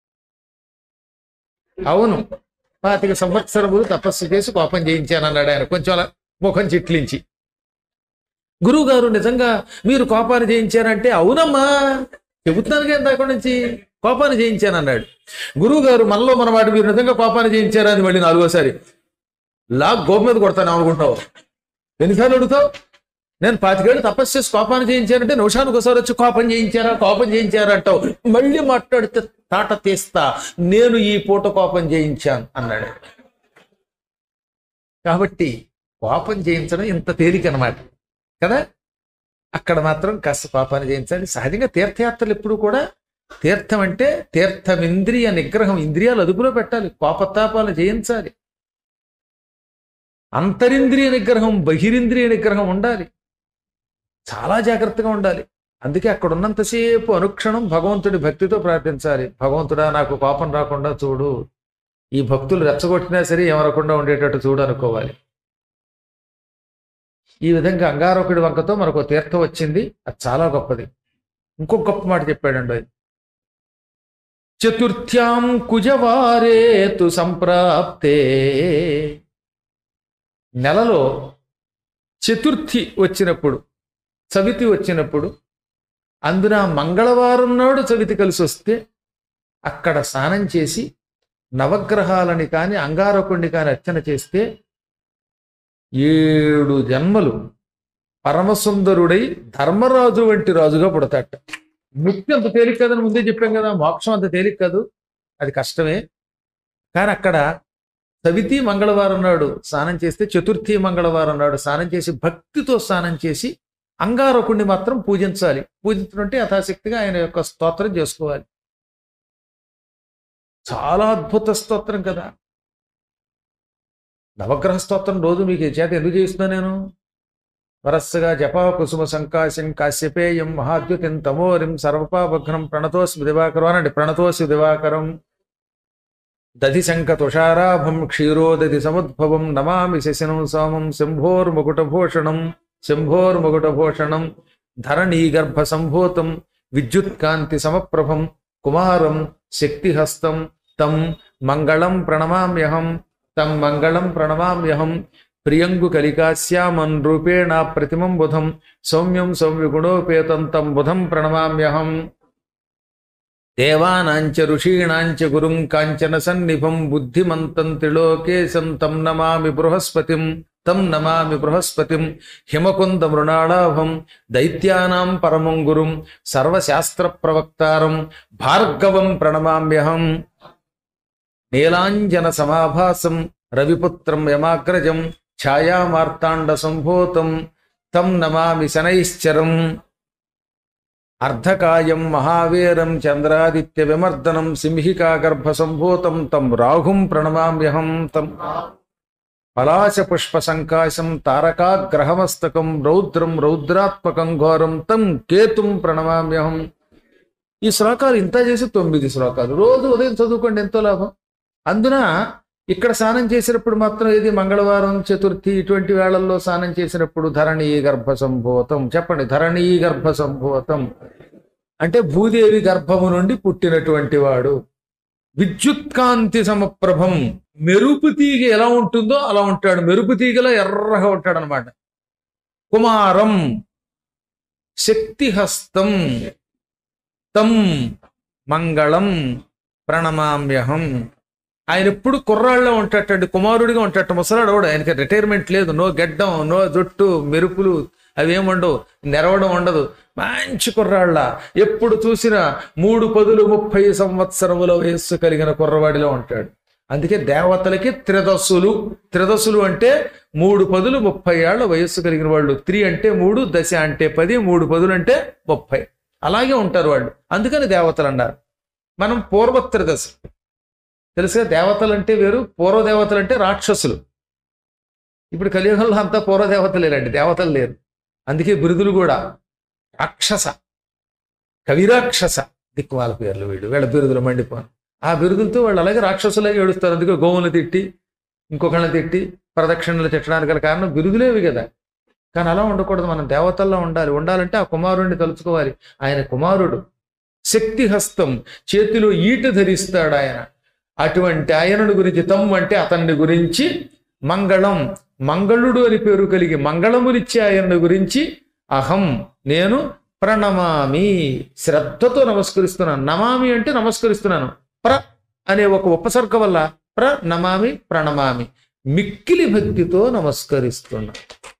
అవును పాతిక సంవత్సరములు తపస్సు చేసి కోపం జయించాను అన్నాడు ఆయన కొంచెం అలా ముఖం చిట్లించి గురువు గారు నిజంగా మీరు కోపాన్ని జయించారంటే అవునమ్మా చెబుతున్నాను కదా అక్కడి నుంచి కోపాన్ని జయించాను అన్నాడు గురువు గారు మనలో మనవాడు మీరు నిజంగా కోపాన్ని జయించారా అని మళ్ళీ నాలుగోసారి లాగ్ గోపు మీద కొడతాను అనుకుంటావు ఎన్నిసార్లు అడుగుతావు నేను పాతికేళ్ళు తపస్సు చేసి కోపాన్ని చేయించానంటే నిమిషానికి ఒకసారి వచ్చి కోపం చేయించారా కోపం చేయించారా అంటావు మళ్ళీ మాట్లాడితే తాట తీస్తా నేను ఈ పూట కోపం చేయించాను అన్నాడు కాబట్టి కోపం చేయించడం ఇంత తేలిక అనమాట కదా అక్కడ మాత్రం కాస్త కోపాన్ని చేయించాలి సహజంగా తీర్థయాత్రలు ఎప్పుడు కూడా తీర్థం అంటే తీర్థం ఇంద్రియ నిగ్రహం ఇంద్రియాలు అదుపులో పెట్టాలి కోపతాపాలు జయించాలి అంతరింద్రియ నిగ్రహం బహిరింద్రియ నిగ్రహం ఉండాలి చాలా జాగ్రత్తగా ఉండాలి అందుకే అక్కడ ఉన్నంతసేపు అనుక్షణం భగవంతుడి భక్తితో ప్రార్థించాలి భగవంతుడా నాకు కోపం రాకుండా చూడు ఈ భక్తులు రెచ్చగొట్టినా సరే ఏమనకుండా ఉండేటట్టు చూడు అనుకోవాలి ఈ విధంగా అంగారకుడి వంకతో మనకు ఒక తీర్థం వచ్చింది అది చాలా గొప్పది ఇంకొక గొప్ప మాట చెప్పాడండి అది చతుర్థ్యాం కుజవారేతు సంప్రాప్తే నెలలో చతుర్థి వచ్చినప్పుడు చవితి వచ్చినప్పుడు అందున మంగళవారం నాడు చవితి కలిసి వస్తే అక్కడ స్నానం చేసి నవగ్రహాలని కాని అంగారకుణ్ణి కాని అర్చన చేస్తే ఏడు జన్మలు పరమసుందరుడై ధర్మరాజు వంటి రాజుగా పుడతాట ముక్తి అంత తేలిక కదని ముందే చెప్పాం కదా మోక్షం అంత తేలిక కాదు అది కష్టమే కానీ అక్కడ సవితి మంగళవారం నాడు స్నానం చేస్తే చతుర్థి మంగళవారం నాడు స్నానం చేసి భక్తితో స్నానం చేసి అంగారకుణ్ణి మాత్రం పూజించాలి పూజించడం అంటే యథాశక్తిగా ఆయన యొక్క స్తోత్రం చేసుకోవాలి చాలా అద్భుత స్తోత్రం కదా నవగ్రహ స్తోత్రం రోజు మీకు ఈ చేత ఎందుకు చేస్తున్నా నేను వరస్సగా జపా కుసుమ సంకాశం కాశ్యపేయం మహాద్యుతిం తమోరిం సర్వపాపఘ్నం ప్రణతోస్మి దివాకరం అనండి ప్రణతోస్మి దివాకరం దధి శంఖ తుషారాభం క్షీరోదధి సముద్భవం నమామి శశినం సోమం శంభోర్ముకుటభూషణం శంభోర్ముకుటభూషణం ధరణీగర్భ సంభూతం విద్యుత్కాంతి సమప్రభం కుమారం శక్తిహస్తం తం మంగళం ప్రణమామ్యహం తం మంగళం ప్రణమామ్యహం ప్రియంగు కలికాశ్యామన్ రూపేణ ప్రతిమం బుధం సౌమ్యం సౌమ్యగుణోపేతం తం బుధం ప్రణమామ్యహం దేవానాంచ ఋషీణాంచ గురుం కాంచన సన్నిభం బుద్ధిమంతం త్రిలోకేశం తం నమామి బృహస్పతిం తం నమామి బృహస్పతిం హిమకుంద మృణాళాభం దైత్యానాం పరమం గురుం సర్వశాస్త్ర ప్రవక్తారం భార్గవం ప్రణమామ్యహం నీలాంజన సమాభాసం రవిపుత్రం యమాగ్రజం ఛాయామార్తాండ సంభూతం తం నమామి శనైశ్చరం అర్ధకాయం మహావీరం చంద్రాదిత్య విమర్దనం సింహికా గర్భ సంభూతం తం రాహుం ప్రణమామ్యహం తం పలాశ పుష్ప సంకాశం తారకాగ్రహమస్తకం రౌద్రం రౌద్రాత్మకం ఘోరం తం కేతుం ప్రణమామ్యహం ఈ శ్లోకాలు ఇంత చేసి తొమ్మిది శ్లోకాలు రోజు ఉదయం చదువుకోండి ఎంతో లాభం అందున ఇక్కడ స్నానం చేసినప్పుడు మాత్రం ఏది మంగళవారం చతుర్థి ఇటువంటి వేళల్లో స్నానం చేసినప్పుడు ధరణీ గర్భ సంభూతం చెప్పండి ధరణీ గర్భ సంభూతం అంటే భూదేవి గర్భము నుండి పుట్టినటువంటి వాడు విద్యుత్కాంతి సమప్రభం మెరుపు తీగ ఎలా ఉంటుందో అలా ఉంటాడు మెరుపు తీగలో ఎర్రగా ఉంటాడు అనమాట కుమారం శక్తిహస్తం తం మంగళం ప్రణమామ్యహం ఆయన ఎప్పుడు కుర్రాళ్ళలో ఉంటాటండి కుమారుడిగా ఉంటాట ముసలాడు కూడా ఆయనకి రిటైర్మెంట్ లేదు నో గెడ్డం నో జుట్టు మెరుపులు అవేం ఉండవు నెరవడం ఉండదు మంచి కుర్రాళ్ళ ఎప్పుడు చూసినా మూడు పదులు ముప్పై సంవత్సరముల వయస్సు కలిగిన కుర్రవాడిలో ఉంటాడు అందుకే దేవతలకి త్రిదస్సులు త్రిదస్సులు అంటే మూడు పదులు ముప్పై ఏళ్ల వయస్సు కలిగిన వాళ్ళు త్రి అంటే మూడు దశ అంటే పది మూడు పదులు అంటే ముప్పై అలాగే ఉంటారు వాళ్ళు అందుకని దేవతలు అన్నారు మనం పూర్వ త్రిదశ తెలుసుగా దేవతలు అంటే వేరు పూర్వ దేవతలు అంటే రాక్షసులు ఇప్పుడు కలియుగంలో అంతా పూర్వ దేవతలు లేరండి దేవతలు లేరు అందుకే బిరుదులు కూడా రాక్షస కవిరాక్షస దిక్కుమాల పేర్లు వీళ్ళు వీళ్ళ బిరుదులు మండిపోను ఆ బిరుదులతో వాళ్ళు అలాగే రాక్షసులాగే ఏడుస్తారు అందుకే గోవులు తిట్టి ఇంకొకళ్ళని తిట్టి ప్రదక్షిణలు తిట్టడానికి గల కారణం బిరుదులేవి కదా కానీ అలా ఉండకూడదు మనం దేవతల్లో ఉండాలి ఉండాలంటే ఆ కుమారుడిని తలుచుకోవాలి ఆయన కుమారుడు శక్తి హస్తం చేతిలో ఈట ధరిస్తాడు ఆయన అటువంటి ఆయనను గురించి తమ్ అంటే అతన్ని గురించి మంగళం మంగళుడు అని పేరు కలిగి మంగళమునిచ్చే ఆయన్ని గురించి అహం నేను ప్రణమామి శ్రద్ధతో నమస్కరిస్తున్నాను నమామి అంటే నమస్కరిస్తున్నాను ప్ర అనే ఒక ఉపసర్గ వల్ల ప్ర నమామి ప్రణమామి మిక్కిలి భక్తితో నమస్కరిస్తున్నా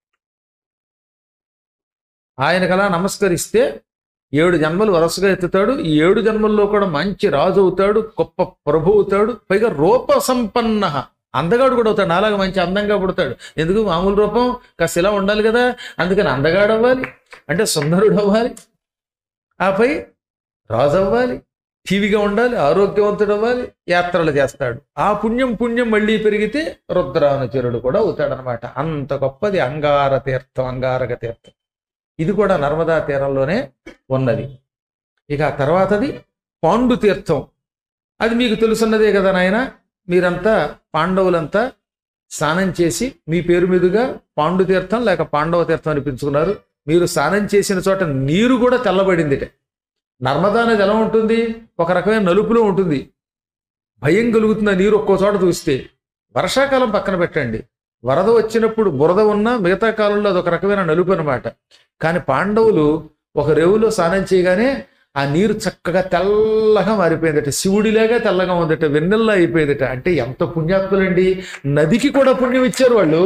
ఆయనకు అలా నమస్కరిస్తే ఏడు జన్మలు వరుసగా ఎత్తుతాడు ఈ ఏడు జన్మల్లో కూడా మంచి రాజు అవుతాడు గొప్ప ప్రభు అవుతాడు పైగా రూప సంపన్న అందగాడు కూడా అవుతాడు నాలాగా మంచి అందంగా పుడతాడు ఎందుకు మామూలు రూపం కాస్త ఇలా ఉండాలి కదా అందుకని అందగాడు అవ్వాలి అంటే సుందరుడు అవ్వాలి ఆపై రాజు అవ్వాలి టీవీగా ఉండాలి ఆరోగ్యవంతుడు అవ్వాలి యాత్రలు చేస్తాడు ఆ పుణ్యం పుణ్యం మళ్ళీ పెరిగితే రుద్రానుచరుడు కూడా అవుతాడు అనమాట అంత గొప్పది అంగార తీర్థం అంగారక తీర్థం ఇది కూడా నర్మదా తీరంలోనే ఉన్నది ఇక ఆ తర్వాతది పాండు తీర్థం అది మీకు తెలుసున్నదే కదా నాయన మీరంతా పాండవులంతా స్నానం చేసి మీ పేరు మీదుగా పాండు తీర్థం లేక పాండవ తీర్థం అనిపించుకున్నారు మీరు స్నానం చేసిన చోట నీరు కూడా తెల్లబడిందిట నర్మదా అనేది ఎలా ఉంటుంది ఒక రకమైన నలుపులో ఉంటుంది భయం కలుగుతుంది ఆ నీరు ఒక్కో చోట చూస్తే వర్షాకాలం పక్కన పెట్టండి వరద వచ్చినప్పుడు బురద ఉన్నా మిగతా కాలంలో అది ఒక రకమైన నలుపు అనమాట కానీ పాండవులు ఒక రేవులో స్నానం చేయగానే ఆ నీరు చక్కగా తెల్లగా మారిపోయిందట శివుడిలాగా తెల్లగా ఉందట వెన్నెల్లా అయిపోయిందట అంటే ఎంత పుణ్యాత్ములండి నదికి కూడా పుణ్యం ఇచ్చారు వాళ్ళు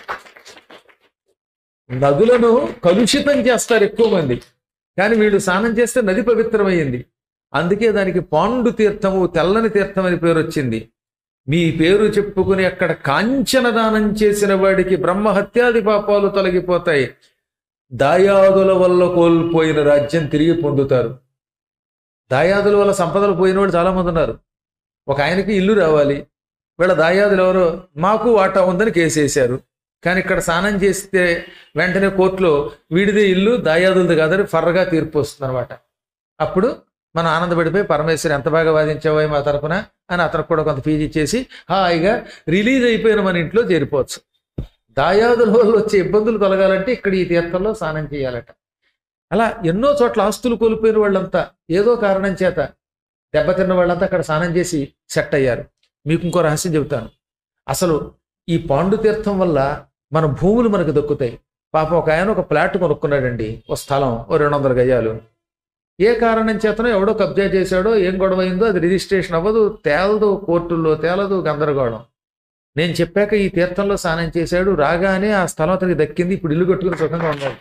నదులను కలుషితం చేస్తారు ఎక్కువ మంది కానీ వీళ్ళు స్నానం చేస్తే నది పవిత్రమైంది అందుకే దానికి పాండు తీర్థము తెల్లని తీర్థం అని పేరు వచ్చింది మీ పేరు చెప్పుకుని అక్కడ కాంచన దానం చేసిన వాడికి బ్రహ్మహత్యాది పాపాలు తొలగిపోతాయి దాయాదుల వల్ల కోల్పోయిన రాజ్యం తిరిగి పొందుతారు దాయాదుల వల్ల సంపదలు పోయిన వాళ్ళు చాలా మంది ఉన్నారు ఒక ఆయనకి ఇల్లు రావాలి వీళ్ళ దాయాదులు ఎవరో మాకు వాటా ఉందని కేసు వేశారు కానీ ఇక్కడ స్నానం చేస్తే వెంటనే కోర్టులో వీడిదే ఇల్లు దాయాదులది కాదని ఫర్రగా తీర్పు వస్తుంది అనమాట అప్పుడు మనం ఆనందపడిపోయి పరమేశ్వరు ఎంత బాగా వాదించావో మా తరపున అని అతనికి కూడా కొంత ఫీజు ఇచ్చేసి హాయిగా రిలీజ్ అయిపోయిన మన ఇంట్లో చేరిపోవచ్చు దాయాదుల వల్ల వచ్చే ఇబ్బందులు తొలగాలంటే ఇక్కడ ఈ తీర్థంలో స్నానం చేయాలట అలా ఎన్నో చోట్ల ఆస్తులు కోల్పోయిన వాళ్ళంతా ఏదో కారణం చేత దెబ్బతిన్న వాళ్ళంతా అక్కడ స్నానం చేసి సెట్ అయ్యారు మీకు ఇంకో రహస్యం చెబుతాను అసలు ఈ పాండు తీర్థం వల్ల మన భూములు మనకు దక్కుతాయి పాపం ఒక ఆయన ఒక ప్లాట్ కొనుక్కున్నాడండి ఓ స్థలం ఓ రెండు వందల గజాలు ఏ కారణం చేతనో ఎవడో కబ్జా చేశాడో ఏం గొడవ అయిందో అది రిజిస్ట్రేషన్ అవ్వదు తేలదు కోర్టుల్లో తేలదు గందరగోళం నేను చెప్పాక ఈ తీర్థంలో స్నానం చేశాడు రాగానే ఆ స్థలం అతనికి దక్కింది ఇప్పుడు ఇల్లు కట్టుకుని సుఖంగా ఉన్నాడు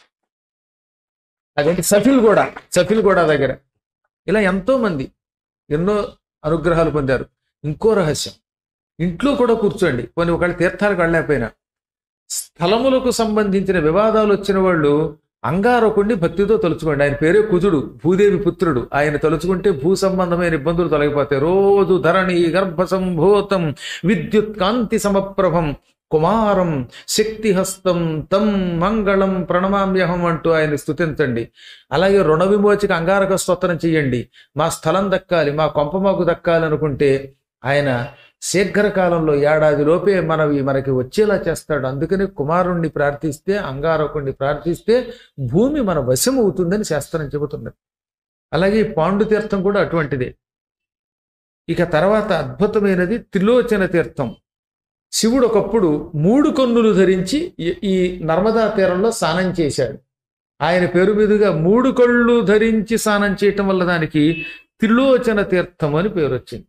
అదేంటి సఫిల్ కూడా సఫిల్ కూడా దగ్గర ఇలా ఎంతో మంది ఎన్నో అనుగ్రహాలు పొందారు ఇంకో రహస్యం ఇంట్లో కూడా కూర్చోండి కొన్ని ఒకళ్ళు తీర్థాలకు వెళ్ళలేకపోయినా స్థలములకు సంబంధించిన వివాదాలు వచ్చిన వాళ్ళు అంగారకుడిని భక్తితో తలుచుకోండి ఆయన పేరే కుజుడు భూదేవి పుత్రుడు ఆయన తలుచుకుంటే భూ సంబంధమైన ఇబ్బందులు తొలగిపోతాయి రోజు ధరణి గర్భ సంభూతం విద్యుత్ కాంతి సమప్రభం కుమారం శక్తిహస్తం తం మంగళం ప్రణమామ్యహం అంటూ ఆయన స్తుతించండి అలాగే రుణ విమోచక అంగారక స్తోత్రం చెయ్యండి మా స్థలం దక్కాలి మా కొంప మాకు దక్కాలి అనుకుంటే ఆయన శీఘ్రకాలంలో ఏడాది లోపే మనవి మనకి వచ్చేలా చేస్తాడు అందుకని కుమారుణ్ణి ప్రార్థిస్తే అంగారకుణ్ణి ప్రార్థిస్తే భూమి మన వశం అవుతుందని శాస్త్రం చెబుతున్నది అలాగే ఈ పాండు తీర్థం కూడా అటువంటిదే ఇక తర్వాత అద్భుతమైనది త్రిలోచన తీర్థం శివుడు ఒకప్పుడు మూడు కన్నులు ధరించి ఈ- ఈ నర్మదా తీరంలో స్నానం చేశాడు ఆయన పేరు మీదుగా మూడు కళ్ళు ధరించి స్నానం చేయటం వల్ల దానికి త్రిలోచన తీర్థం అని పేరు వచ్చింది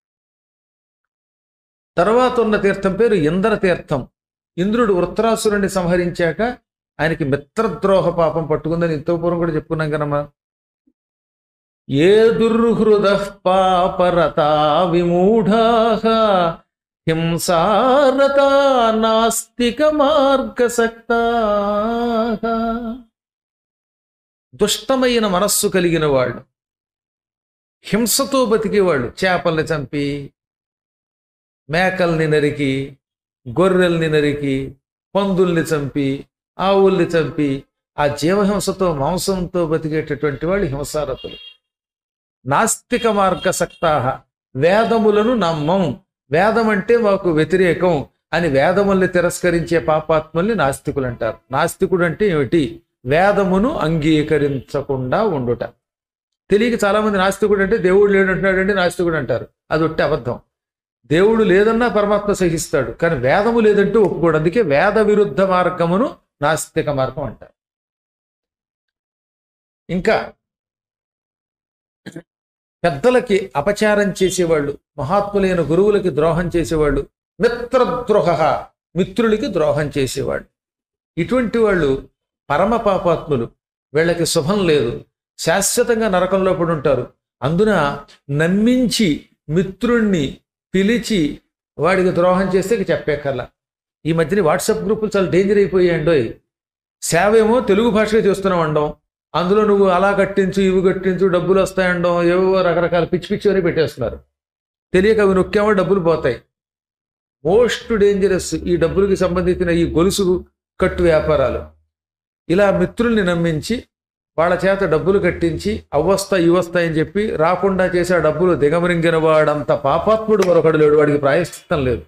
తర్వాత ఉన్న తీర్థం పేరు ఇంద్ర తీర్థం ఇంద్రుడు వృత్రాసురుణ్ణి సంహరించాక ఆయనకి మిత్రద్రోహ పాపం పట్టుకుందని ఇంత పూర్వం కూడా చెప్పుకున్నాం కదమ్మా ఏ దుర్హృద పాపరతా విమూఢా హింసారత నాస్తిక మార్గసక్తా దుష్టమైన మనస్సు కలిగిన వాళ్ళు హింసతో బతికేవాళ్ళు చేపల్ని చంపి మేకల్ని నరికి గొర్రెల్ని నరికి పందుల్ని చంపి ఆవుల్ని చంపి ఆ జీవహింసతో మాంసంతో బతికేటటువంటి వాళ్ళు హింసారతులు నాస్తిక మార్గసక్తాహ వేదములను నమ్మం వేదం అంటే మాకు వ్యతిరేకం అని వేదముల్ని తిరస్కరించే పాపాత్ముల్ని నాస్తికులు అంటారు నాస్తికుడు అంటే ఏమిటి వేదమును అంగీకరించకుండా ఉండుట తెలియక చాలా మంది నాస్తికుడు అంటే దేవుడు లేడు అంటున్నాడంటే నాస్తికుడు అంటారు అది ఒట్టి అబద్ధం దేవుడు లేదన్నా పరమాత్మ సహిస్తాడు కానీ వేదము లేదంటూ ఒప్పుకోడు అందుకే వేద విరుద్ధ మార్గమును నాస్తిక మార్గం అంటారు ఇంకా పెద్దలకి అపచారం చేసేవాళ్ళు మహాత్ములైన గురువులకి ద్రోహం చేసేవాళ్ళు మిత్రద్రోహ మిత్రులకి ద్రోహం చేసేవాళ్ళు ఇటువంటి వాళ్ళు పరమ పాపాత్ములు వీళ్ళకి శుభం లేదు శాశ్వతంగా నరకంలో పడి ఉంటారు అందున నమ్మించి మిత్రుణ్ణి పిలిచి వాడికి ద్రోహం చేస్తే ఇక చెప్పేకల్లా ఈ మధ్యన వాట్సాప్ గ్రూపులు చాలా డేంజర్ అయిపోయాయండోయ్ సేవ ఏమో తెలుగు భాషగా చేస్తున్నాం అండం అందులో నువ్వు అలా కట్టించు ఇవి కట్టించు డబ్బులు వస్తాయండం ఏవో రకరకాల పిచ్చి పిచ్చి అని పెట్టేస్తున్నారు తెలియక అవి నొక్కేమో డబ్బులు పోతాయి మోస్ట్ డేంజరస్ ఈ డబ్బులకి సంబంధించిన ఈ గొలుసు కట్టు వ్యాపారాలు ఇలా మిత్రుల్ని నమ్మించి వాళ్ళ చేత డబ్బులు కట్టించి అవస్థ ఇవస్థ అని చెప్పి రాకుండా చేసే ఆ డబ్బులు దిగమరింగిన వాడంత పాపాత్ముడు మరొకడు లేడు వాడికి ప్రాయశ్చిత్తం లేదు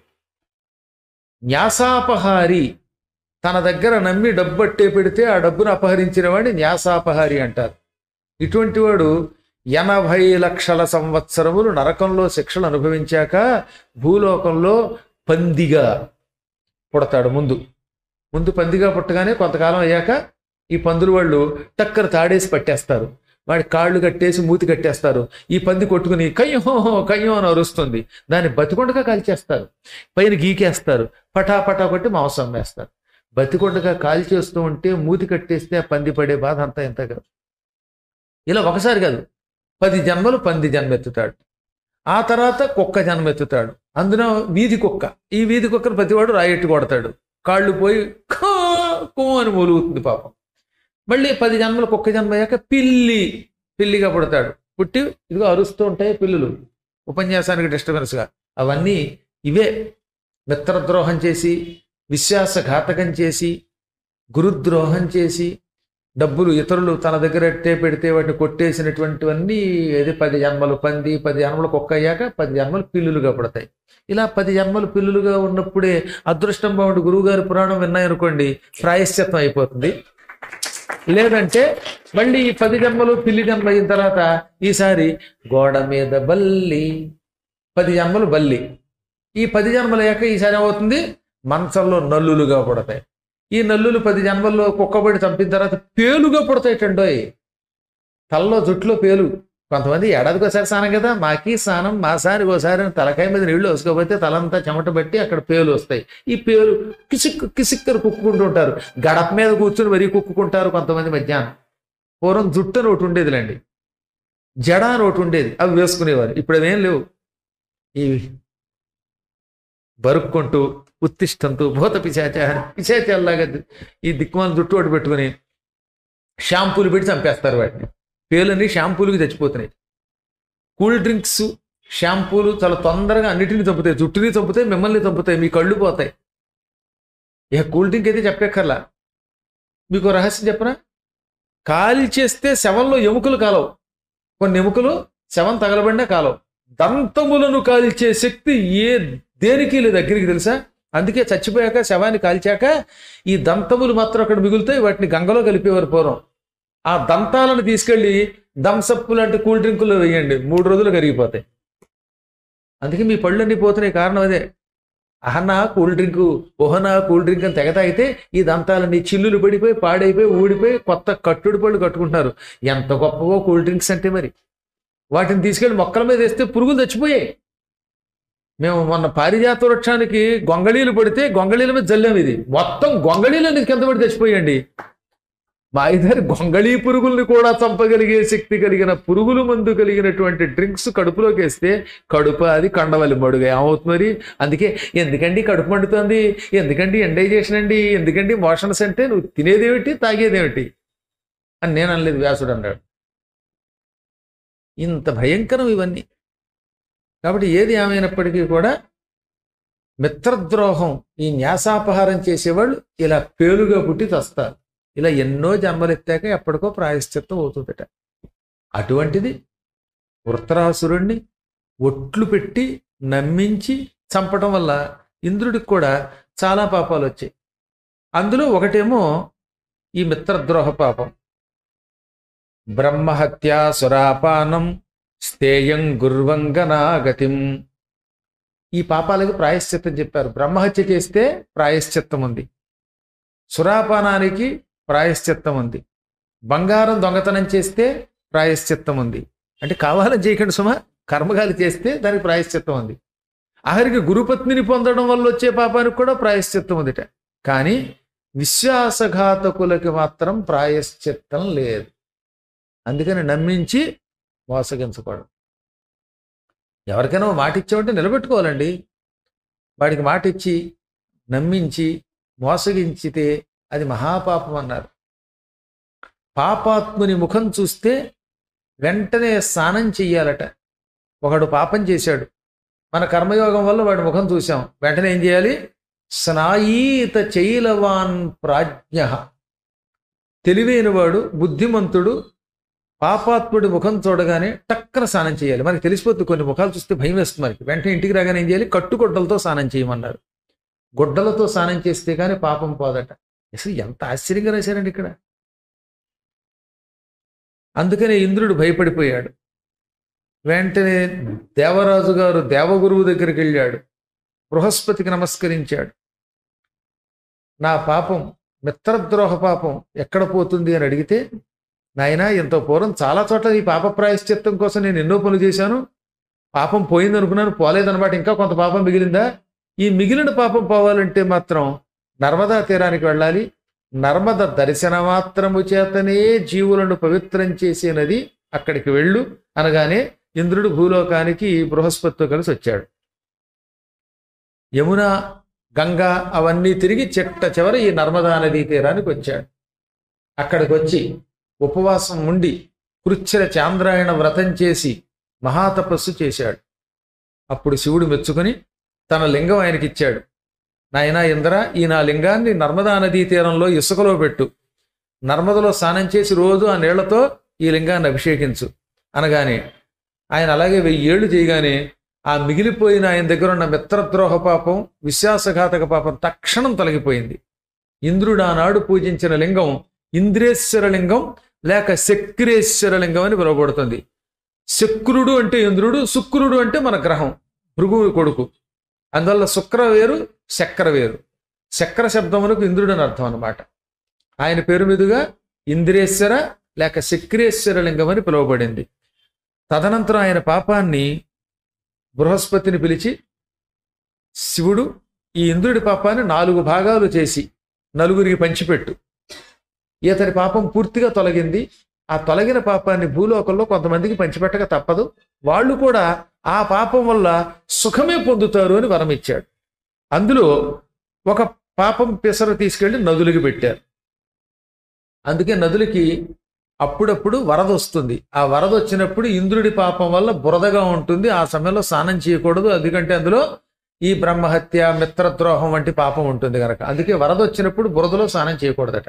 న్యాసాపహారి తన దగ్గర నమ్మి డబ్బట్టే పెడితే ఆ డబ్బును అపహరించిన వాడిని న్యాసాపహారి అంటారు ఇటువంటి వాడు ఎనభై లక్షల సంవత్సరములు నరకంలో శిక్షలు అనుభవించాక భూలోకంలో పందిగా పుడతాడు ముందు ముందు పందిగా పుట్టగానే కొంతకాలం అయ్యాక ఈ పందులు వాళ్ళు టక్కర తాడేసి పట్టేస్తారు వాడి కాళ్ళు కట్టేసి మూతి కట్టేస్తారు ఈ పంది కొట్టుకుని కయ్యో కయ్యో అని అరుస్తుంది దాన్ని బతికొండగా కాల్చేస్తారు పైన గీకేస్తారు పటా పటా కొట్టి మాంసం వేస్తారు బతికొండగా కాల్చేస్తూ ఉంటే మూతి కట్టేస్తే ఆ పంది పడే బాధ అంతా ఎంత కాదు ఇలా ఒకసారి కాదు పది జన్మలు పంది జన్మెత్తుతాడు ఆ తర్వాత కుక్క జన్మెత్తుతాడు అందున వీధి కుక్క ఈ వీధి కుక్కను ప్రతివాడు రాయెట్టు కొడతాడు కాళ్ళు పోయి ఖా కూ అని మూలుగుతుంది పాపం మళ్ళీ పది జన్మలు కుక్క జన్మ అయ్యాక పిల్లి పిల్లిగా పుడతాడు పుట్టి ఇదిగో అరుస్తూ ఉంటాయి పిల్లులు ఉపన్యాసానికి డిస్టర్బెన్స్గా అవన్నీ ఇవే మిత్రద్రోహం చేసి విశ్వాసఘాతకం చేసి గురుద్రోహం చేసి డబ్బులు ఇతరులు తన దగ్గర ఎట్టే పెడితే వాటిని కొట్టేసినటువంటివన్నీ ఏది పది జన్మలు పంది పది జన్మలు కుక్క అయ్యాక పది జన్మలు పిల్లులుగా పడతాయి ఇలా పది జన్మలు పిల్లులుగా ఉన్నప్పుడే అదృష్టం బాగుండి గురువుగారి పురాణం విన్నాయనుకోండి ప్రాయశ్చిత్తం అయిపోతుంది లేదంటే మళ్ళీ ఈ పది జన్మలు పిల్లి జన్మ అయిన తర్వాత ఈసారి గోడ మీద బల్లి పది జన్మలు బల్లి ఈ పది జన్మలు అయ్యాక ఈసారి ఏమవుతుంది మంచంలో నల్లులుగా పుడతాయి ఈ నల్లులు పది జన్మల్లో కుక్కబడి చంపిన తర్వాత పేలుగా పుడతాయిటండోయ్ తలలో జుట్లో పేలు కొంతమంది ఏడాదికి ఒకసారి స్నానం కదా మాకి స్నానం మాసానికి ఒకసారి అని తలకాయ మీద నీళ్లు వేసుకోకపోతే తలంతా చెమట బట్టి అక్కడ పేలు వస్తాయి ఈ పేలు కిసిక్ కిసిక్కరు కుక్కుంటూ ఉంటారు గడప మీద కూర్చుని మరీ కుక్కుంటారు కొంతమంది మధ్యాహ్నం పూర్వం జుట్టు అని ఒకటి ఉండేదిలేండి జడ అని ఒకటి ఉండేది అవి వేసుకునేవారు ఇప్పుడు అవేం లేవు ఇవి బరుక్కుంటూ ఉత్తిష్టంతో భూత పిశాచ పిశాచాల్లాగా ఈ దిక్కుమాల జుట్టు ఒకటి పెట్టుకుని షాంపూలు పెట్టి చంపేస్తారు వాటిని పేలని షాంపూలకి చచ్చిపోతున్నాయి కూల్ డ్రింక్స్ షాంపూలు చాలా తొందరగా అన్నిటిని చంపుతాయి జుట్టుని చంపుతాయి మిమ్మల్ని చంపుతాయి మీ కళ్ళు పోతాయి ఇక కూల్ డ్రింక్ అయితే చెప్పక్కర్లా మీకు ఓ రహస్యం చెప్పనా కాలి చేస్తే శవంలో ఎముకలు కాలవు కొన్ని ఎముకలు శవం తగలబడినా కాలవు దంతములను కాల్చే శక్తి ఏ దేనికి లేదు దగ్గరికి తెలుసా అందుకే చచ్చిపోయాక శవాన్ని కాల్చాక ఈ దంతములు మాత్రం అక్కడ మిగులుతాయి వాటిని గంగలో కలిపేవారు పూర్వం ఆ దంతాలను తీసుకెళ్లి దంసప్పు లాంటి కూల్ డ్రింకులు వేయండి మూడు రోజులు కరిగిపోతాయి అందుకే మీ పళ్ళన్నీ పోతున్నాయి కారణం అదే అహనా కూల్ డ్రింక్ ఓహనా కూల్ డ్రింక్ అని తెగ తాగితే ఈ దంతాలన్నీ చిల్లులు పడిపోయి పాడైపోయి ఊడిపోయి కొత్త కట్టుడు పళ్ళు కట్టుకుంటున్నారు ఎంత గొప్పవో కూల్ డ్రింక్స్ అంటే మరి వాటిని తీసుకెళ్లి మొక్కల మీద వేస్తే పురుగులు చచ్చిపోయాయి మేము మొన్న పారిజాత వృక్షానికి గొంగళీలు పడితే గొంగళీల మీద జల్లాం ఇది మొత్తం గొంగళీలు కింద పడి చచ్చిపోయండి మా ఇద్దరు గొంగళీ పురుగుల్ని కూడా చంపగలిగే శక్తి కలిగిన పురుగులు మందు కలిగినటువంటి డ్రింక్స్ కడుపులోకి వేస్తే కడుపు అది కండవల్లి మడుగు ఏమవుతుంది మరి అందుకే ఎందుకండి కడుపు మండుతుంది ఎందుకండి ఎండైజేషన్ అండి ఎందుకండి మోషన్స్ అంటే నువ్వు తినేదేమిటి తాగేదేమిటి అని నేను అనలేదు వ్యాసుడు అన్నాడు ఇంత భయంకరం ఇవన్నీ కాబట్టి ఏది ఏమైనప్పటికీ కూడా మిత్రద్రోహం ఈ న్యాసాపహారం చేసేవాళ్ళు ఇలా పేలుగా పుట్టి తస్తారు ఇలా ఎన్నో జన్మలు ఎత్తాక ఎప్పటికో ప్రాయశ్చిత్తం అవుతుందట అటువంటిది వృత్తరాసురుణ్ణి ఒట్లు పెట్టి నమ్మించి చంపడం వల్ల ఇంద్రుడికి కూడా చాలా పాపాలు వచ్చాయి అందులో ఒకటేమో ఈ మిత్రద్రోహ పాపం బ్రహ్మహత్య సురాపానం స్థేయం గుర్వంగనాగతిం ఈ పాపాలకు ప్రాయశ్చిత్తం చెప్పారు బ్రహ్మహత్య చేస్తే ప్రాయశ్చిత్తం ఉంది సురాపానానికి ప్రాయశ్చిత్తం ఉంది బంగారం దొంగతనం చేస్తే ప్రాయశ్చిత్తం ఉంది అంటే కావాలని చేయకండి సుమ కర్మగాలి చేస్తే దానికి ప్రాయశ్చిత్తం ఉంది ఆఖరికి గురుపత్నిని పొందడం వల్ల వచ్చే పాపానికి కూడా ప్రాయశ్చిత్తం ఉందిట కానీ విశ్వాసఘాతకులకి మాత్రం ప్రాయశ్చిత్తం లేదు అందుకని నమ్మించి మోసగించకూడదు ఎవరికైనా ఓ మాట ఇచ్చామంటే నిలబెట్టుకోవాలండి వాడికి మాట ఇచ్చి నమ్మించి మోసగించితే అది మహాపాపం అన్నారు పాపాత్ముని ముఖం చూస్తే వెంటనే స్నానం చెయ్యాలట ఒకడు పాపం చేశాడు మన కర్మయోగం వల్ల వాడి ముఖం చూసాం వెంటనే ఏం చేయాలి స్నాయీత చైలవాన్ ప్రాజ్ఞ తెలివైనవాడు బుద్ధిమంతుడు పాపాత్ముడి ముఖం చూడగానే టక్కన స్నానం చేయాలి మనకి తెలిసిపోతుంది కొన్ని ముఖాలు చూస్తే భయం వేస్తుంది మనకి వెంటనే ఇంటికి రాగానే ఏం చేయాలి కట్టుగొడ్డలతో స్నానం చేయమన్నారు గుడ్డలతో స్నానం చేస్తే కానీ పాపం పోదట అసలు ఎంత ఆశ్చర్యంగా రాశారండి ఇక్కడ అందుకనే ఇంద్రుడు భయపడిపోయాడు వెంటనే దేవరాజు గారు దేవగురువు దగ్గరికి వెళ్ళాడు బృహస్పతికి నమస్కరించాడు నా పాపం మిత్రద్రోహ పాపం ఎక్కడ పోతుంది అని అడిగితే నాయనా ఎంతో పూర్వం చాలా చోట్ల ఈ పాప ప్రాయశ్చిత్తం కోసం నేను ఎన్నో పనులు చేశాను పాపం పోయింది అనుకున్నాను పోలేదన్నమాట ఇంకా కొంత పాపం మిగిలిందా ఈ మిగిలిన పాపం పోవాలంటే మాత్రం నర్మదా తీరానికి వెళ్ళాలి నర్మద దర్శన మాత్రము చేతనే జీవులను పవిత్రం చేసే నది అక్కడికి వెళ్ళు అనగానే ఇంద్రుడు భూలోకానికి బృహస్పతితో కలిసి వచ్చాడు యమున గంగా అవన్నీ తిరిగి చిట్ట చివరి ఈ నర్మదా నదీ తీరానికి వచ్చాడు అక్కడికి వచ్చి ఉపవాసం ఉండి కృచ్ఛ్ర చాంద్రాయణ వ్రతం చేసి మహాతపస్సు చేశాడు అప్పుడు శివుడు మెచ్చుకొని తన లింగం ఆయనకి ఇచ్చాడు నాయనా ఇంద్ర ఈ నా లింగాన్ని నర్మదా నదీ తీరంలో ఇసుకలో పెట్టు నర్మదలో స్నానం చేసి రోజు ఆ నీళ్లతో ఈ లింగాన్ని అభిషేకించు అనగానే ఆయన అలాగే వెయ్యి ఏళ్ళు చేయగానే ఆ మిగిలిపోయిన ఆయన దగ్గర ఉన్న మిత్రద్రోహ పాపం విశ్వాసఘాతక పాపం తక్షణం తొలగిపోయింది ఇంద్రుడు ఆనాడు పూజించిన లింగం ఇంద్రేశ్వర లింగం లేక శక్రేశ్వర లింగం అని పిలువబడుతుంది శక్రుడు అంటే ఇంద్రుడు శుక్రుడు అంటే మన గ్రహం భృగువు కొడుకు అందువల్ల శుక్ర వేరు చక్ర వేరు చక్ర శబ్దమునకు ఇంద్రుడు అని అర్థం అన్నమాట ఆయన పేరు మీదుగా ఇంద్రేశ్వర లేక శక్రేశ్వర లింగం అని పిలువబడింది తదనంతరం ఆయన పాపాన్ని బృహస్పతిని పిలిచి శివుడు ఈ ఇంద్రుడి పాపాన్ని నాలుగు భాగాలు చేసి నలుగురికి పంచిపెట్టు ఇతని పాపం పూర్తిగా తొలగింది ఆ తొలగిన పాపాన్ని భూలోకంలో కొంతమందికి పంచిపెట్టక తప్పదు వాళ్ళు కూడా ఆ పాపం వల్ల సుఖమే పొందుతారు అని వరం ఇచ్చాడు అందులో ఒక పాపం పెసర తీసుకెళ్లి నదులకి పెట్టారు అందుకే నదులకి అప్పుడప్పుడు వరద వస్తుంది ఆ వరద వచ్చినప్పుడు ఇంద్రుడి పాపం వల్ల బురదగా ఉంటుంది ఆ సమయంలో స్నానం చేయకూడదు ఎందుకంటే అందులో ఈ బ్రహ్మహత్య మిత్రద్రోహం వంటి పాపం ఉంటుంది కనుక అందుకే వరద వచ్చినప్పుడు బురదలో స్నానం చేయకూడదట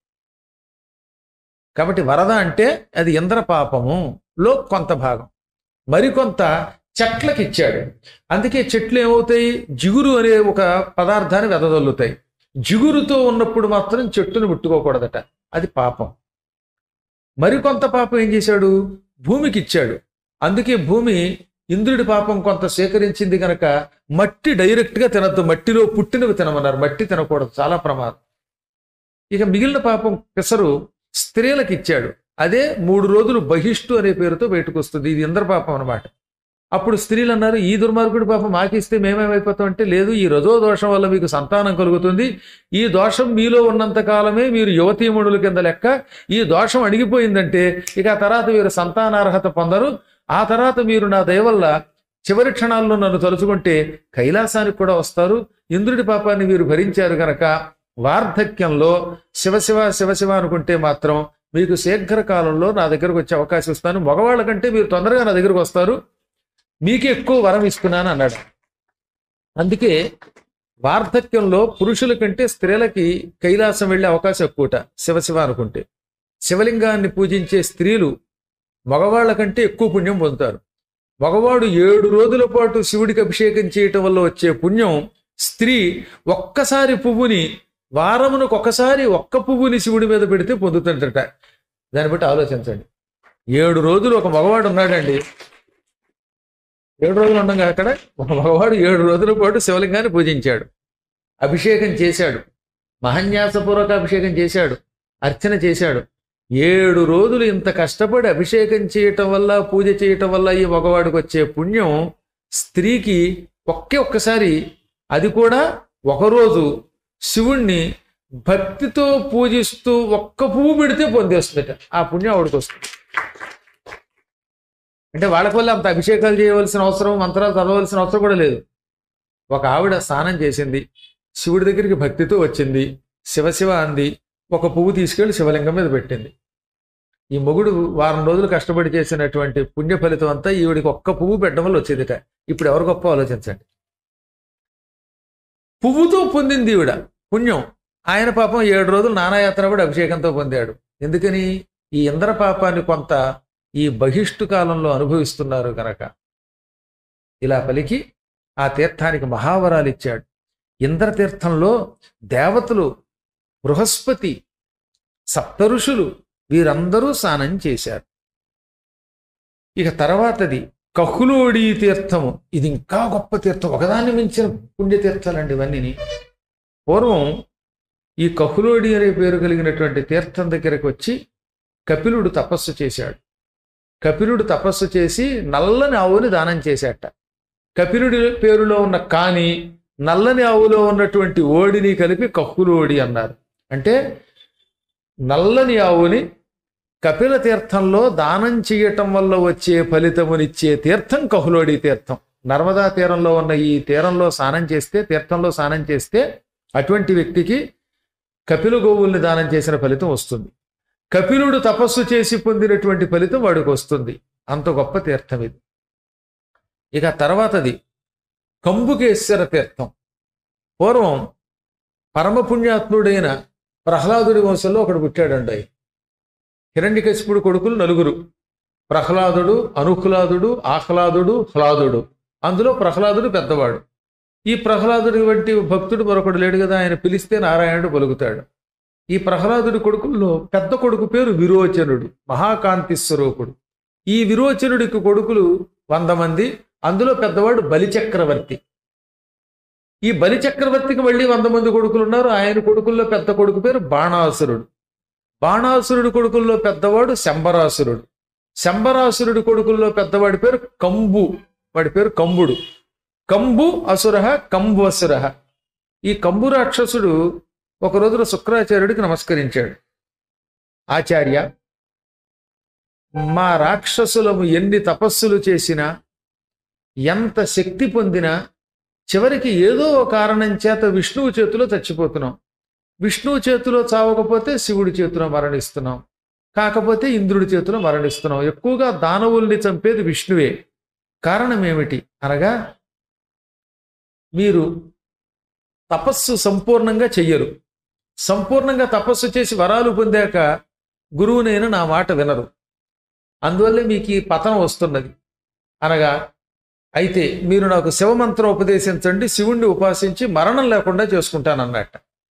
కాబట్టి వరద అంటే అది ఇంద్ర పాపము లో కొంత భాగం మరికొంత చెట్లకి ఇచ్చాడు అందుకే చెట్లు ఏమవుతాయి జిగురు అనే ఒక పదార్థాన్ని వెదజల్లుతాయి జిగురుతో ఉన్నప్పుడు మాత్రం చెట్టును ముట్టుకోకూడదట అది పాపం మరికొంత పాపం ఏం చేశాడు భూమికి ఇచ్చాడు అందుకే భూమి ఇంద్రుడి పాపం కొంత సేకరించింది కనుక మట్టి డైరెక్ట్ గా తినద్దు మట్టిలో పుట్టినవి తినమన్నారు మట్టి తినకూడదు చాలా ప్రమాదం ఇక మిగిలిన పాపం పెసరు స్త్రీలకు ఇచ్చాడు అదే మూడు రోజులు బహిష్టు అనే పేరుతో బయటకు వస్తుంది ఇది ఇంద్ర పాపం అనమాట అప్పుడు స్త్రీలు అన్నారు ఈ దుర్మార్గుడి పాపం మాకిస్తే మేమేమైపోతాం అంటే లేదు ఈ రజో దోషం వల్ల మీకు సంతానం కలుగుతుంది ఈ దోషం మీలో ఉన్నంత కాలమే మీరు యువతీమణుల కింద లెక్క ఈ దోషం అణిగిపోయిందంటే ఇక ఆ తర్వాత మీరు సంతానార్హత పొందరు ఆ తర్వాత మీరు నా దయ వల్ల చివరి క్షణాల్లో నన్ను తలుచుకుంటే కైలాసానికి కూడా వస్తారు ఇంద్రుడి పాపాన్ని మీరు భరించారు గనక వార్ధక్యంలో శివశివ శివశివ అనుకుంటే మాత్రం మీకు శీఘ్ర కాలంలో నా దగ్గరకు వచ్చే అవకాశం ఇస్తాను మగవాళ్ళ కంటే మీరు తొందరగా నా దగ్గరకు వస్తారు మీకు ఎక్కువ వరం ఇస్తున్నాను అన్నాడు అందుకే వార్ధక్యంలో పురుషుల కంటే స్త్రీలకి కైలాసం వెళ్ళే అవకాశం ఎక్కువట శివశివ అనుకుంటే శివలింగాన్ని పూజించే స్త్రీలు మగవాళ్ళ కంటే ఎక్కువ పుణ్యం పొందుతారు మగవాడు ఏడు రోజుల పాటు శివుడికి అభిషేకం చేయటం వల్ల వచ్చే పుణ్యం స్త్రీ ఒక్కసారి పువ్వుని వారమునకు ఒకసారి ఒక్క పువ్వుని శివుడి మీద పెడితే పొందుతుంటట దాన్ని బట్టి ఆలోచించండి ఏడు రోజులు ఒక మగవాడు ఉన్నాడండి ఏడు రోజులు ఉండగా అక్కడ ఒక మగవాడు ఏడు రోజుల పాటు శివలింగాన్ని పూజించాడు అభిషేకం చేశాడు మహన్యాసపూర్వక అభిషేకం చేశాడు అర్చన చేశాడు ఏడు రోజులు ఇంత కష్టపడి అభిషేకం చేయటం వల్ల పూజ చేయటం వల్ల ఈ మగవాడికి వచ్చే పుణ్యం స్త్రీకి ఒకే ఒక్కసారి అది కూడా ఒకరోజు శివుణ్ణి భక్తితో పూజిస్తూ ఒక్క పువ్వు పెడితే పొందేస్తుందట ఆ పుణ్యం ఆవిడకి వస్తుంది అంటే వాళ్ళకి వల్ల అంత అభిషేకాలు చేయవలసిన అవసరం మంత్రాలు చదవలసిన అవసరం కూడా లేదు ఒక ఆవిడ స్నానం చేసింది శివుడి దగ్గరికి భక్తితో వచ్చింది శివశివ అంది ఒక పువ్వు తీసుకెళ్లి శివలింగం మీద పెట్టింది ఈ మొగుడు వారం రోజులు కష్టపడి చేసినటువంటి పుణ్య ఫలితం అంతా ఈవిడికి ఒక్క పువ్వు పెట్టడం వల్ల వచ్చేదిట ఇప్పుడు ఎవరు గొప్ప ఆలోచించండి పువ్వుతో పొందింది ఈవిడ పుణ్యం ఆయన పాపం ఏడు రోజులు నానాయాత్ర కూడా అభిషేకంతో పొందాడు ఎందుకని ఈ ఇంద్ర పాపాన్ని కొంత ఈ బహిష్టు కాలంలో అనుభవిస్తున్నారు గనక ఇలా పలికి ఆ తీర్థానికి మహావరాలు ఇచ్చాడు ఇంద్రతీర్థంలో దేవతలు బృహస్పతి సప్తఋషులు వీరందరూ స్నానం చేశారు ఇక తర్వాతది కహులోడి తీర్థము ఇది ఇంకా గొప్ప తీర్థం ఒకదాన్ని మించిన పుణ్యతీర్థాలండి ఇవన్నీ పూర్వం ఈ కహులోడి అనే పేరు కలిగినటువంటి తీర్థం దగ్గరకు వచ్చి కపిలుడు తపస్సు చేశాడు కపిలుడు తపస్సు చేసి నల్లని ఆవుని దానం చేశాట కపిలుడి పేరులో ఉన్న కాని నల్లని ఆవులో ఉన్నటువంటి ఓడిని కలిపి కహులోడి అన్నారు అంటే నల్లని ఆవుని కపిల తీర్థంలో దానం చేయటం వల్ల వచ్చే ఫలితమునిచ్చే తీర్థం కహులోడి తీర్థం నర్మదా తీరంలో ఉన్న ఈ తీరంలో స్నానం చేస్తే తీర్థంలో స్నానం చేస్తే అటువంటి వ్యక్తికి కపిల గోవుల్ని దానం చేసిన ఫలితం వస్తుంది కపిలుడు తపస్సు చేసి పొందినటువంటి ఫలితం వాడికి వస్తుంది అంత గొప్ప తీర్థం ఇది ఇక తర్వాతది కంబుకేశ్వర తీర్థం పూర్వం పరమపుణ్యాత్ముడైన ప్రహ్లాదుడి వంశంలో ఒకడు పుట్టాడండి హిరణ్యకశిపుడు కొడుకులు నలుగురు ప్రహ్లాదుడు అనుహ్లాదుడు ఆహ్లాదుడు హ్లాదుడు అందులో ప్రహ్లాదుడు పెద్దవాడు ఈ ప్రహ్లాదుడి వంటి భక్తుడు మరొకడు లేడు కదా ఆయన పిలిస్తే నారాయణుడు పలుకుతాడు ఈ ప్రహ్లాదుడి కొడుకుల్లో పెద్ద కొడుకు పేరు విరోచనుడు మహాకాంతి స్వరూపుడు ఈ విరోచనుడికి కొడుకులు వంద మంది అందులో పెద్దవాడు బలిచక్రవర్తి ఈ బలిచక్రవర్తికి మళ్ళీ వంద మంది కొడుకులు ఉన్నారు ఆయన కొడుకుల్లో పెద్ద కొడుకు పేరు బాణాసురుడు బాణాసురుడి కొడుకుల్లో పెద్దవాడు శంబరాసురుడు శంబరాసురుడి కొడుకుల్లో పెద్దవాడి పేరు కంబు వాడి పేరు కంబుడు కంబు అసుర కంబు అసుర ఈ కంబు రాక్షసుడు ఒక రోజున శుక్రాచార్యుడికి నమస్కరించాడు ఆచార్య మా రాక్షసులము ఎన్ని తపస్సులు చేసినా ఎంత శక్తి పొందినా చివరికి ఏదో ఒక కారణం చేత విష్ణువు చేతిలో చచ్చిపోతున్నాం విష్ణువు చేతిలో చావకపోతే శివుడి చేతిలో మరణిస్తున్నాం కాకపోతే ఇంద్రుడి చేతిలో మరణిస్తున్నాం ఎక్కువగా దానవుల్ని చంపేది విష్ణువే కారణం ఏమిటి అనగా మీరు తపస్సు సంపూర్ణంగా చెయ్యరు సంపూర్ణంగా తపస్సు చేసి వరాలు పొందాక గురువునైనా నా మాట వినరు అందువల్లే మీకు ఈ పతనం వస్తున్నది అనగా అయితే మీరు నాకు శివమంత్రం ఉపదేశించండి శివుణ్ణి ఉపాసించి మరణం లేకుండా చేసుకుంటానన్నట్ట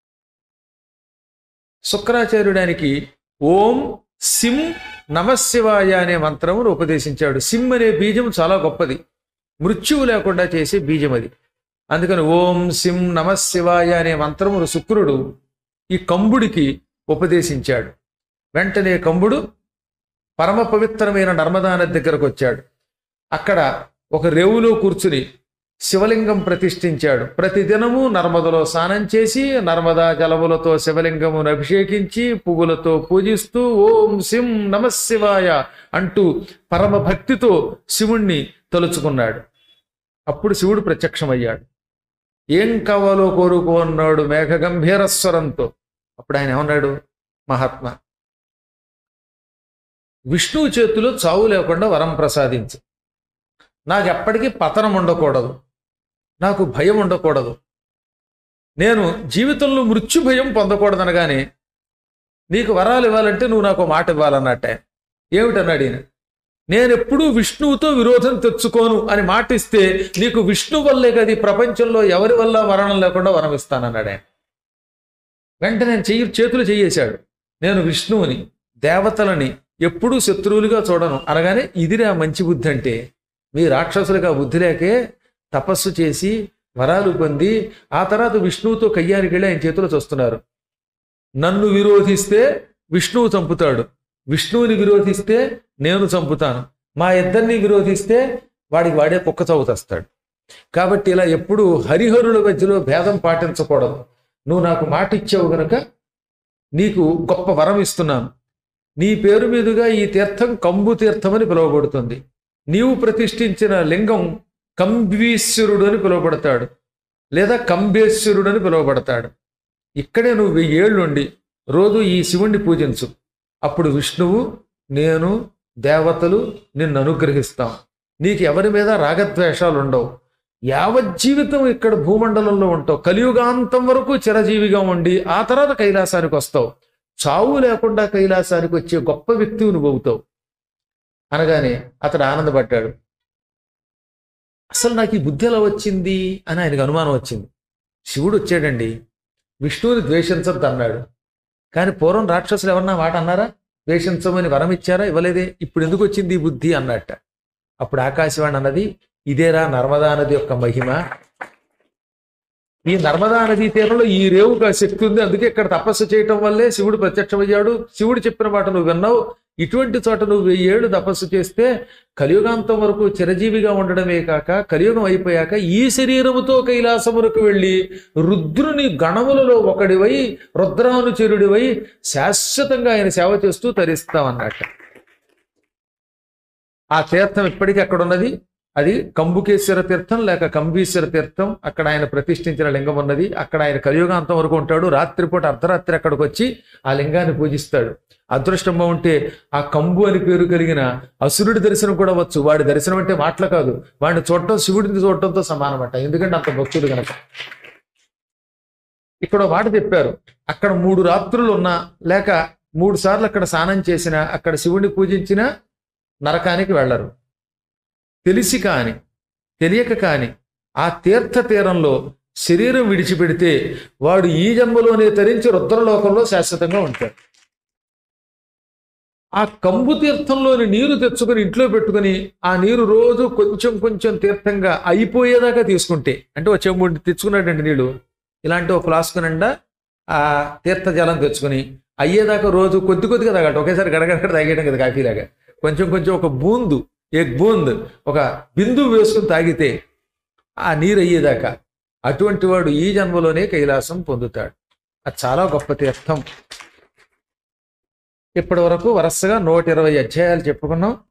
శుక్రాచార్యుడానికి ఓం సిం నమశివాయ అనే మంత్రమును ఉపదేశించాడు సిమ్ అనే బీజం చాలా గొప్పది మృత్యువు లేకుండా చేసే బీజం అది అందుకని ఓం సిం నమశివాయ అనే మంత్రమును శుక్రుడు ఈ కంబుడికి ఉపదేశించాడు వెంటనే కంబుడు పరమ పవిత్రమైన నర్మదా నది దగ్గరకు వచ్చాడు అక్కడ ఒక రేవులో కూర్చుని శివలింగం ప్రతిష్ఠించాడు ప్రతిదినము నర్మదలో స్నానం చేసి నర్మదా జలములతో శివలింగమును అభిషేకించి పువ్వులతో పూజిస్తూ ఓం శిం నమశివాయ అంటూ పరమ భక్తితో శివుణ్ణి తలుచుకున్నాడు అప్పుడు శివుడు ప్రత్యక్షమయ్యాడు ఏం కావాలో కోరుకోన్నాడు మేఘ గంభీర స్వరంతో అప్పుడు ఆయన ఏమన్నాడు మహాత్మా విష్ణువు చేతిలో చావు లేకుండా వరం ప్రసాదించు నాకు ఎప్పటికీ పతనం ఉండకూడదు నాకు భయం ఉండకూడదు నేను జీవితంలో మృత్యు భయం పొందకూడదనగానే నీకు వరాలు ఇవ్వాలంటే నువ్వు నాకు మాట ఇవ్వాలన్నట్టే ఏమిటన్నాడు ఈయన నేను ఎప్పుడూ విష్ణువుతో విరోధం తెచ్చుకోను అని మాట ఇస్తే నీకు విష్ణు వల్లే కదా ఈ ప్రపంచంలో ఎవరి వల్ల మరణం లేకుండా వరం ఇస్తానన్నాడు ఆయన వెంటనే నేను చెయ్యి చేతులు చేయేశాడు నేను విష్ణువుని దేవతలని ఎప్పుడూ శత్రువులుగా చూడను అనగానే ఇదిరా మంచి బుద్ధి అంటే మీ రాక్షసులుగా బుద్ధి లేకే తపస్సు చేసి వరాలు పొంది ఆ తర్వాత విష్ణువుతో కయ్యానికి వెళ్ళి ఆయన చేతిలో చూస్తున్నారు నన్ను విరోధిస్తే విష్ణువు చంపుతాడు విష్ణువుని విరోధిస్తే నేను చంపుతాను మా ఇద్దరిని విరోధిస్తే వాడికి వాడే కుక్క చదువుతాస్తాడు కాబట్టి ఇలా ఎప్పుడు హరిహరుల మధ్యలో భేదం పాటించకూడదు నువ్వు నాకు మాట ఇచ్చావు గనక నీకు గొప్ప వరం ఇస్తున్నాను నీ పేరు మీదుగా ఈ తీర్థం కంబు తీర్థం అని పిలువబడుతుంది నీవు ప్రతిష్ఠించిన లింగం కంబీశ్వరుడు అని పిలువబడతాడు లేదా కంబేశ్వరుడు అని పిలువబడతాడు ఇక్కడే నువ్వు వెయ్యేళ్ళుండి రోజు ఈ శివుణ్ణి పూజించు అప్పుడు విష్ణువు నేను దేవతలు నిన్ను అనుగ్రహిస్తాం నీకు ఎవరి మీద రాగద్వేషాలు ఉండవు యావజ్జీవితం ఇక్కడ భూమండలంలో ఉంటావు కలియుగాంతం వరకు చిరజీవిగా ఉండి ఆ తర్వాత కైలాసానికి వస్తావు చావు లేకుండా కైలాసానికి వచ్చే గొప్ప వ్యక్తివి నువ్వు అవుతావు అనగానే అతడు ఆనందపడ్డాడు అసలు నాకు ఈ బుద్ధి ఎలా వచ్చింది అని ఆయనకు అనుమానం వచ్చింది శివుడు వచ్చాడండి విష్ణువుని ద్వేషించద్దు అన్నాడు కానీ పూర్వం రాక్షసులు ఎవరన్నా మాట అన్నారా ద్వేషించమని వరం ఇచ్చారా ఇవ్వలేదే ఇప్పుడు ఎందుకు వచ్చింది ఈ బుద్ధి అన్నట్ట అప్పుడు ఆకాశవాణి అన్నది ఇదేరా నర్మదా నది యొక్క మహిమ ఈ నర్మదా నదీ తీరంలో ఈ రేవుకు ఆ శక్తి ఉంది అందుకే ఇక్కడ తపస్సు చేయటం వల్లే శివుడు ప్రత్యక్షమయ్యాడు శివుడు చెప్పిన మాట నువ్వు విన్నావు ఇటువంటి చోట నువ్వు వెయ్యేళ్ళు తపస్సు చేస్తే కలియుగాంతం వరకు చిరజీవిగా ఉండడమే కాక కలియుగం అయిపోయాక ఈ శరీరముతో కైలాసమునకు వెళ్ళి రుద్రుని గణములలో ఒకడివై రుద్రానుచరుడివై శాశ్వతంగా ఆయన సేవ చేస్తూ తరిస్తామన్నట్ట ఆ తీర్థం ఇప్పటికీ అక్కడ ఉన్నది అది కంబుకేశ్వర తీర్థం లేక కంబీశ్వర తీర్థం అక్కడ ఆయన ప్రతిష్ఠించిన లింగం ఉన్నది అక్కడ ఆయన కలియుగాంతం వరకు ఉంటాడు రాత్రిపూట అర్ధరాత్రి అక్కడికి వచ్చి ఆ లింగాన్ని పూజిస్తాడు అదృష్టం ఉంటే ఆ కంబు అని పేరు కలిగిన అసురుడి దర్శనం కూడా వచ్చు వాడి దర్శనం అంటే మాటలు కాదు వాడిని చూడటం శివుడిని చూడటంతో సమానమట ఎందుకంటే అంత భక్తుడు కనుక ఇక్కడ ఒక మాట చెప్పారు అక్కడ మూడు రాత్రులు ఉన్నా లేక మూడు సార్లు అక్కడ స్నానం చేసినా అక్కడ శివుడిని పూజించినా నరకానికి వెళ్ళరు తెలిసి కాని తెలియక కాని ఆ తీర్థ తీరంలో శరీరం విడిచిపెడితే వాడు ఈ జన్మలోనే తరించి రుద్రలోకంలో శాశ్వతంగా ఉంటాడు ఆ కంబు తీర్థంలోని నీరు తెచ్చుకొని ఇంట్లో పెట్టుకొని ఆ నీరు రోజు కొంచెం కొంచెం తీర్థంగా అయిపోయేదాకా తీసుకుంటే అంటే వచ్చే మూడు తెచ్చుకున్నాడండి నీళ్ళు ఇలాంటి ఒక ఫ్లాస్క్ నిండా ఆ తీర్థ జలం తెచ్చుకొని అయ్యేదాకా రోజు కొద్ది కొద్దిగా తాగట ఒకేసారి గడగడ తాగేయడం కదా కాఫీలాగా కొంచెం కొంచెం ఒక బూందు ఎగ్ బూంద్ ఒక బిందువు వేసుకుని తాగితే ఆ నీరు అయ్యేదాకా అటువంటి వాడు ఈ జన్మలోనే కైలాసం పొందుతాడు అది చాలా గొప్ప తీర్థం ఇప్పటి వరకు వరుసగా నూట ఇరవై అధ్యాయాలు చెప్పుకున్నాం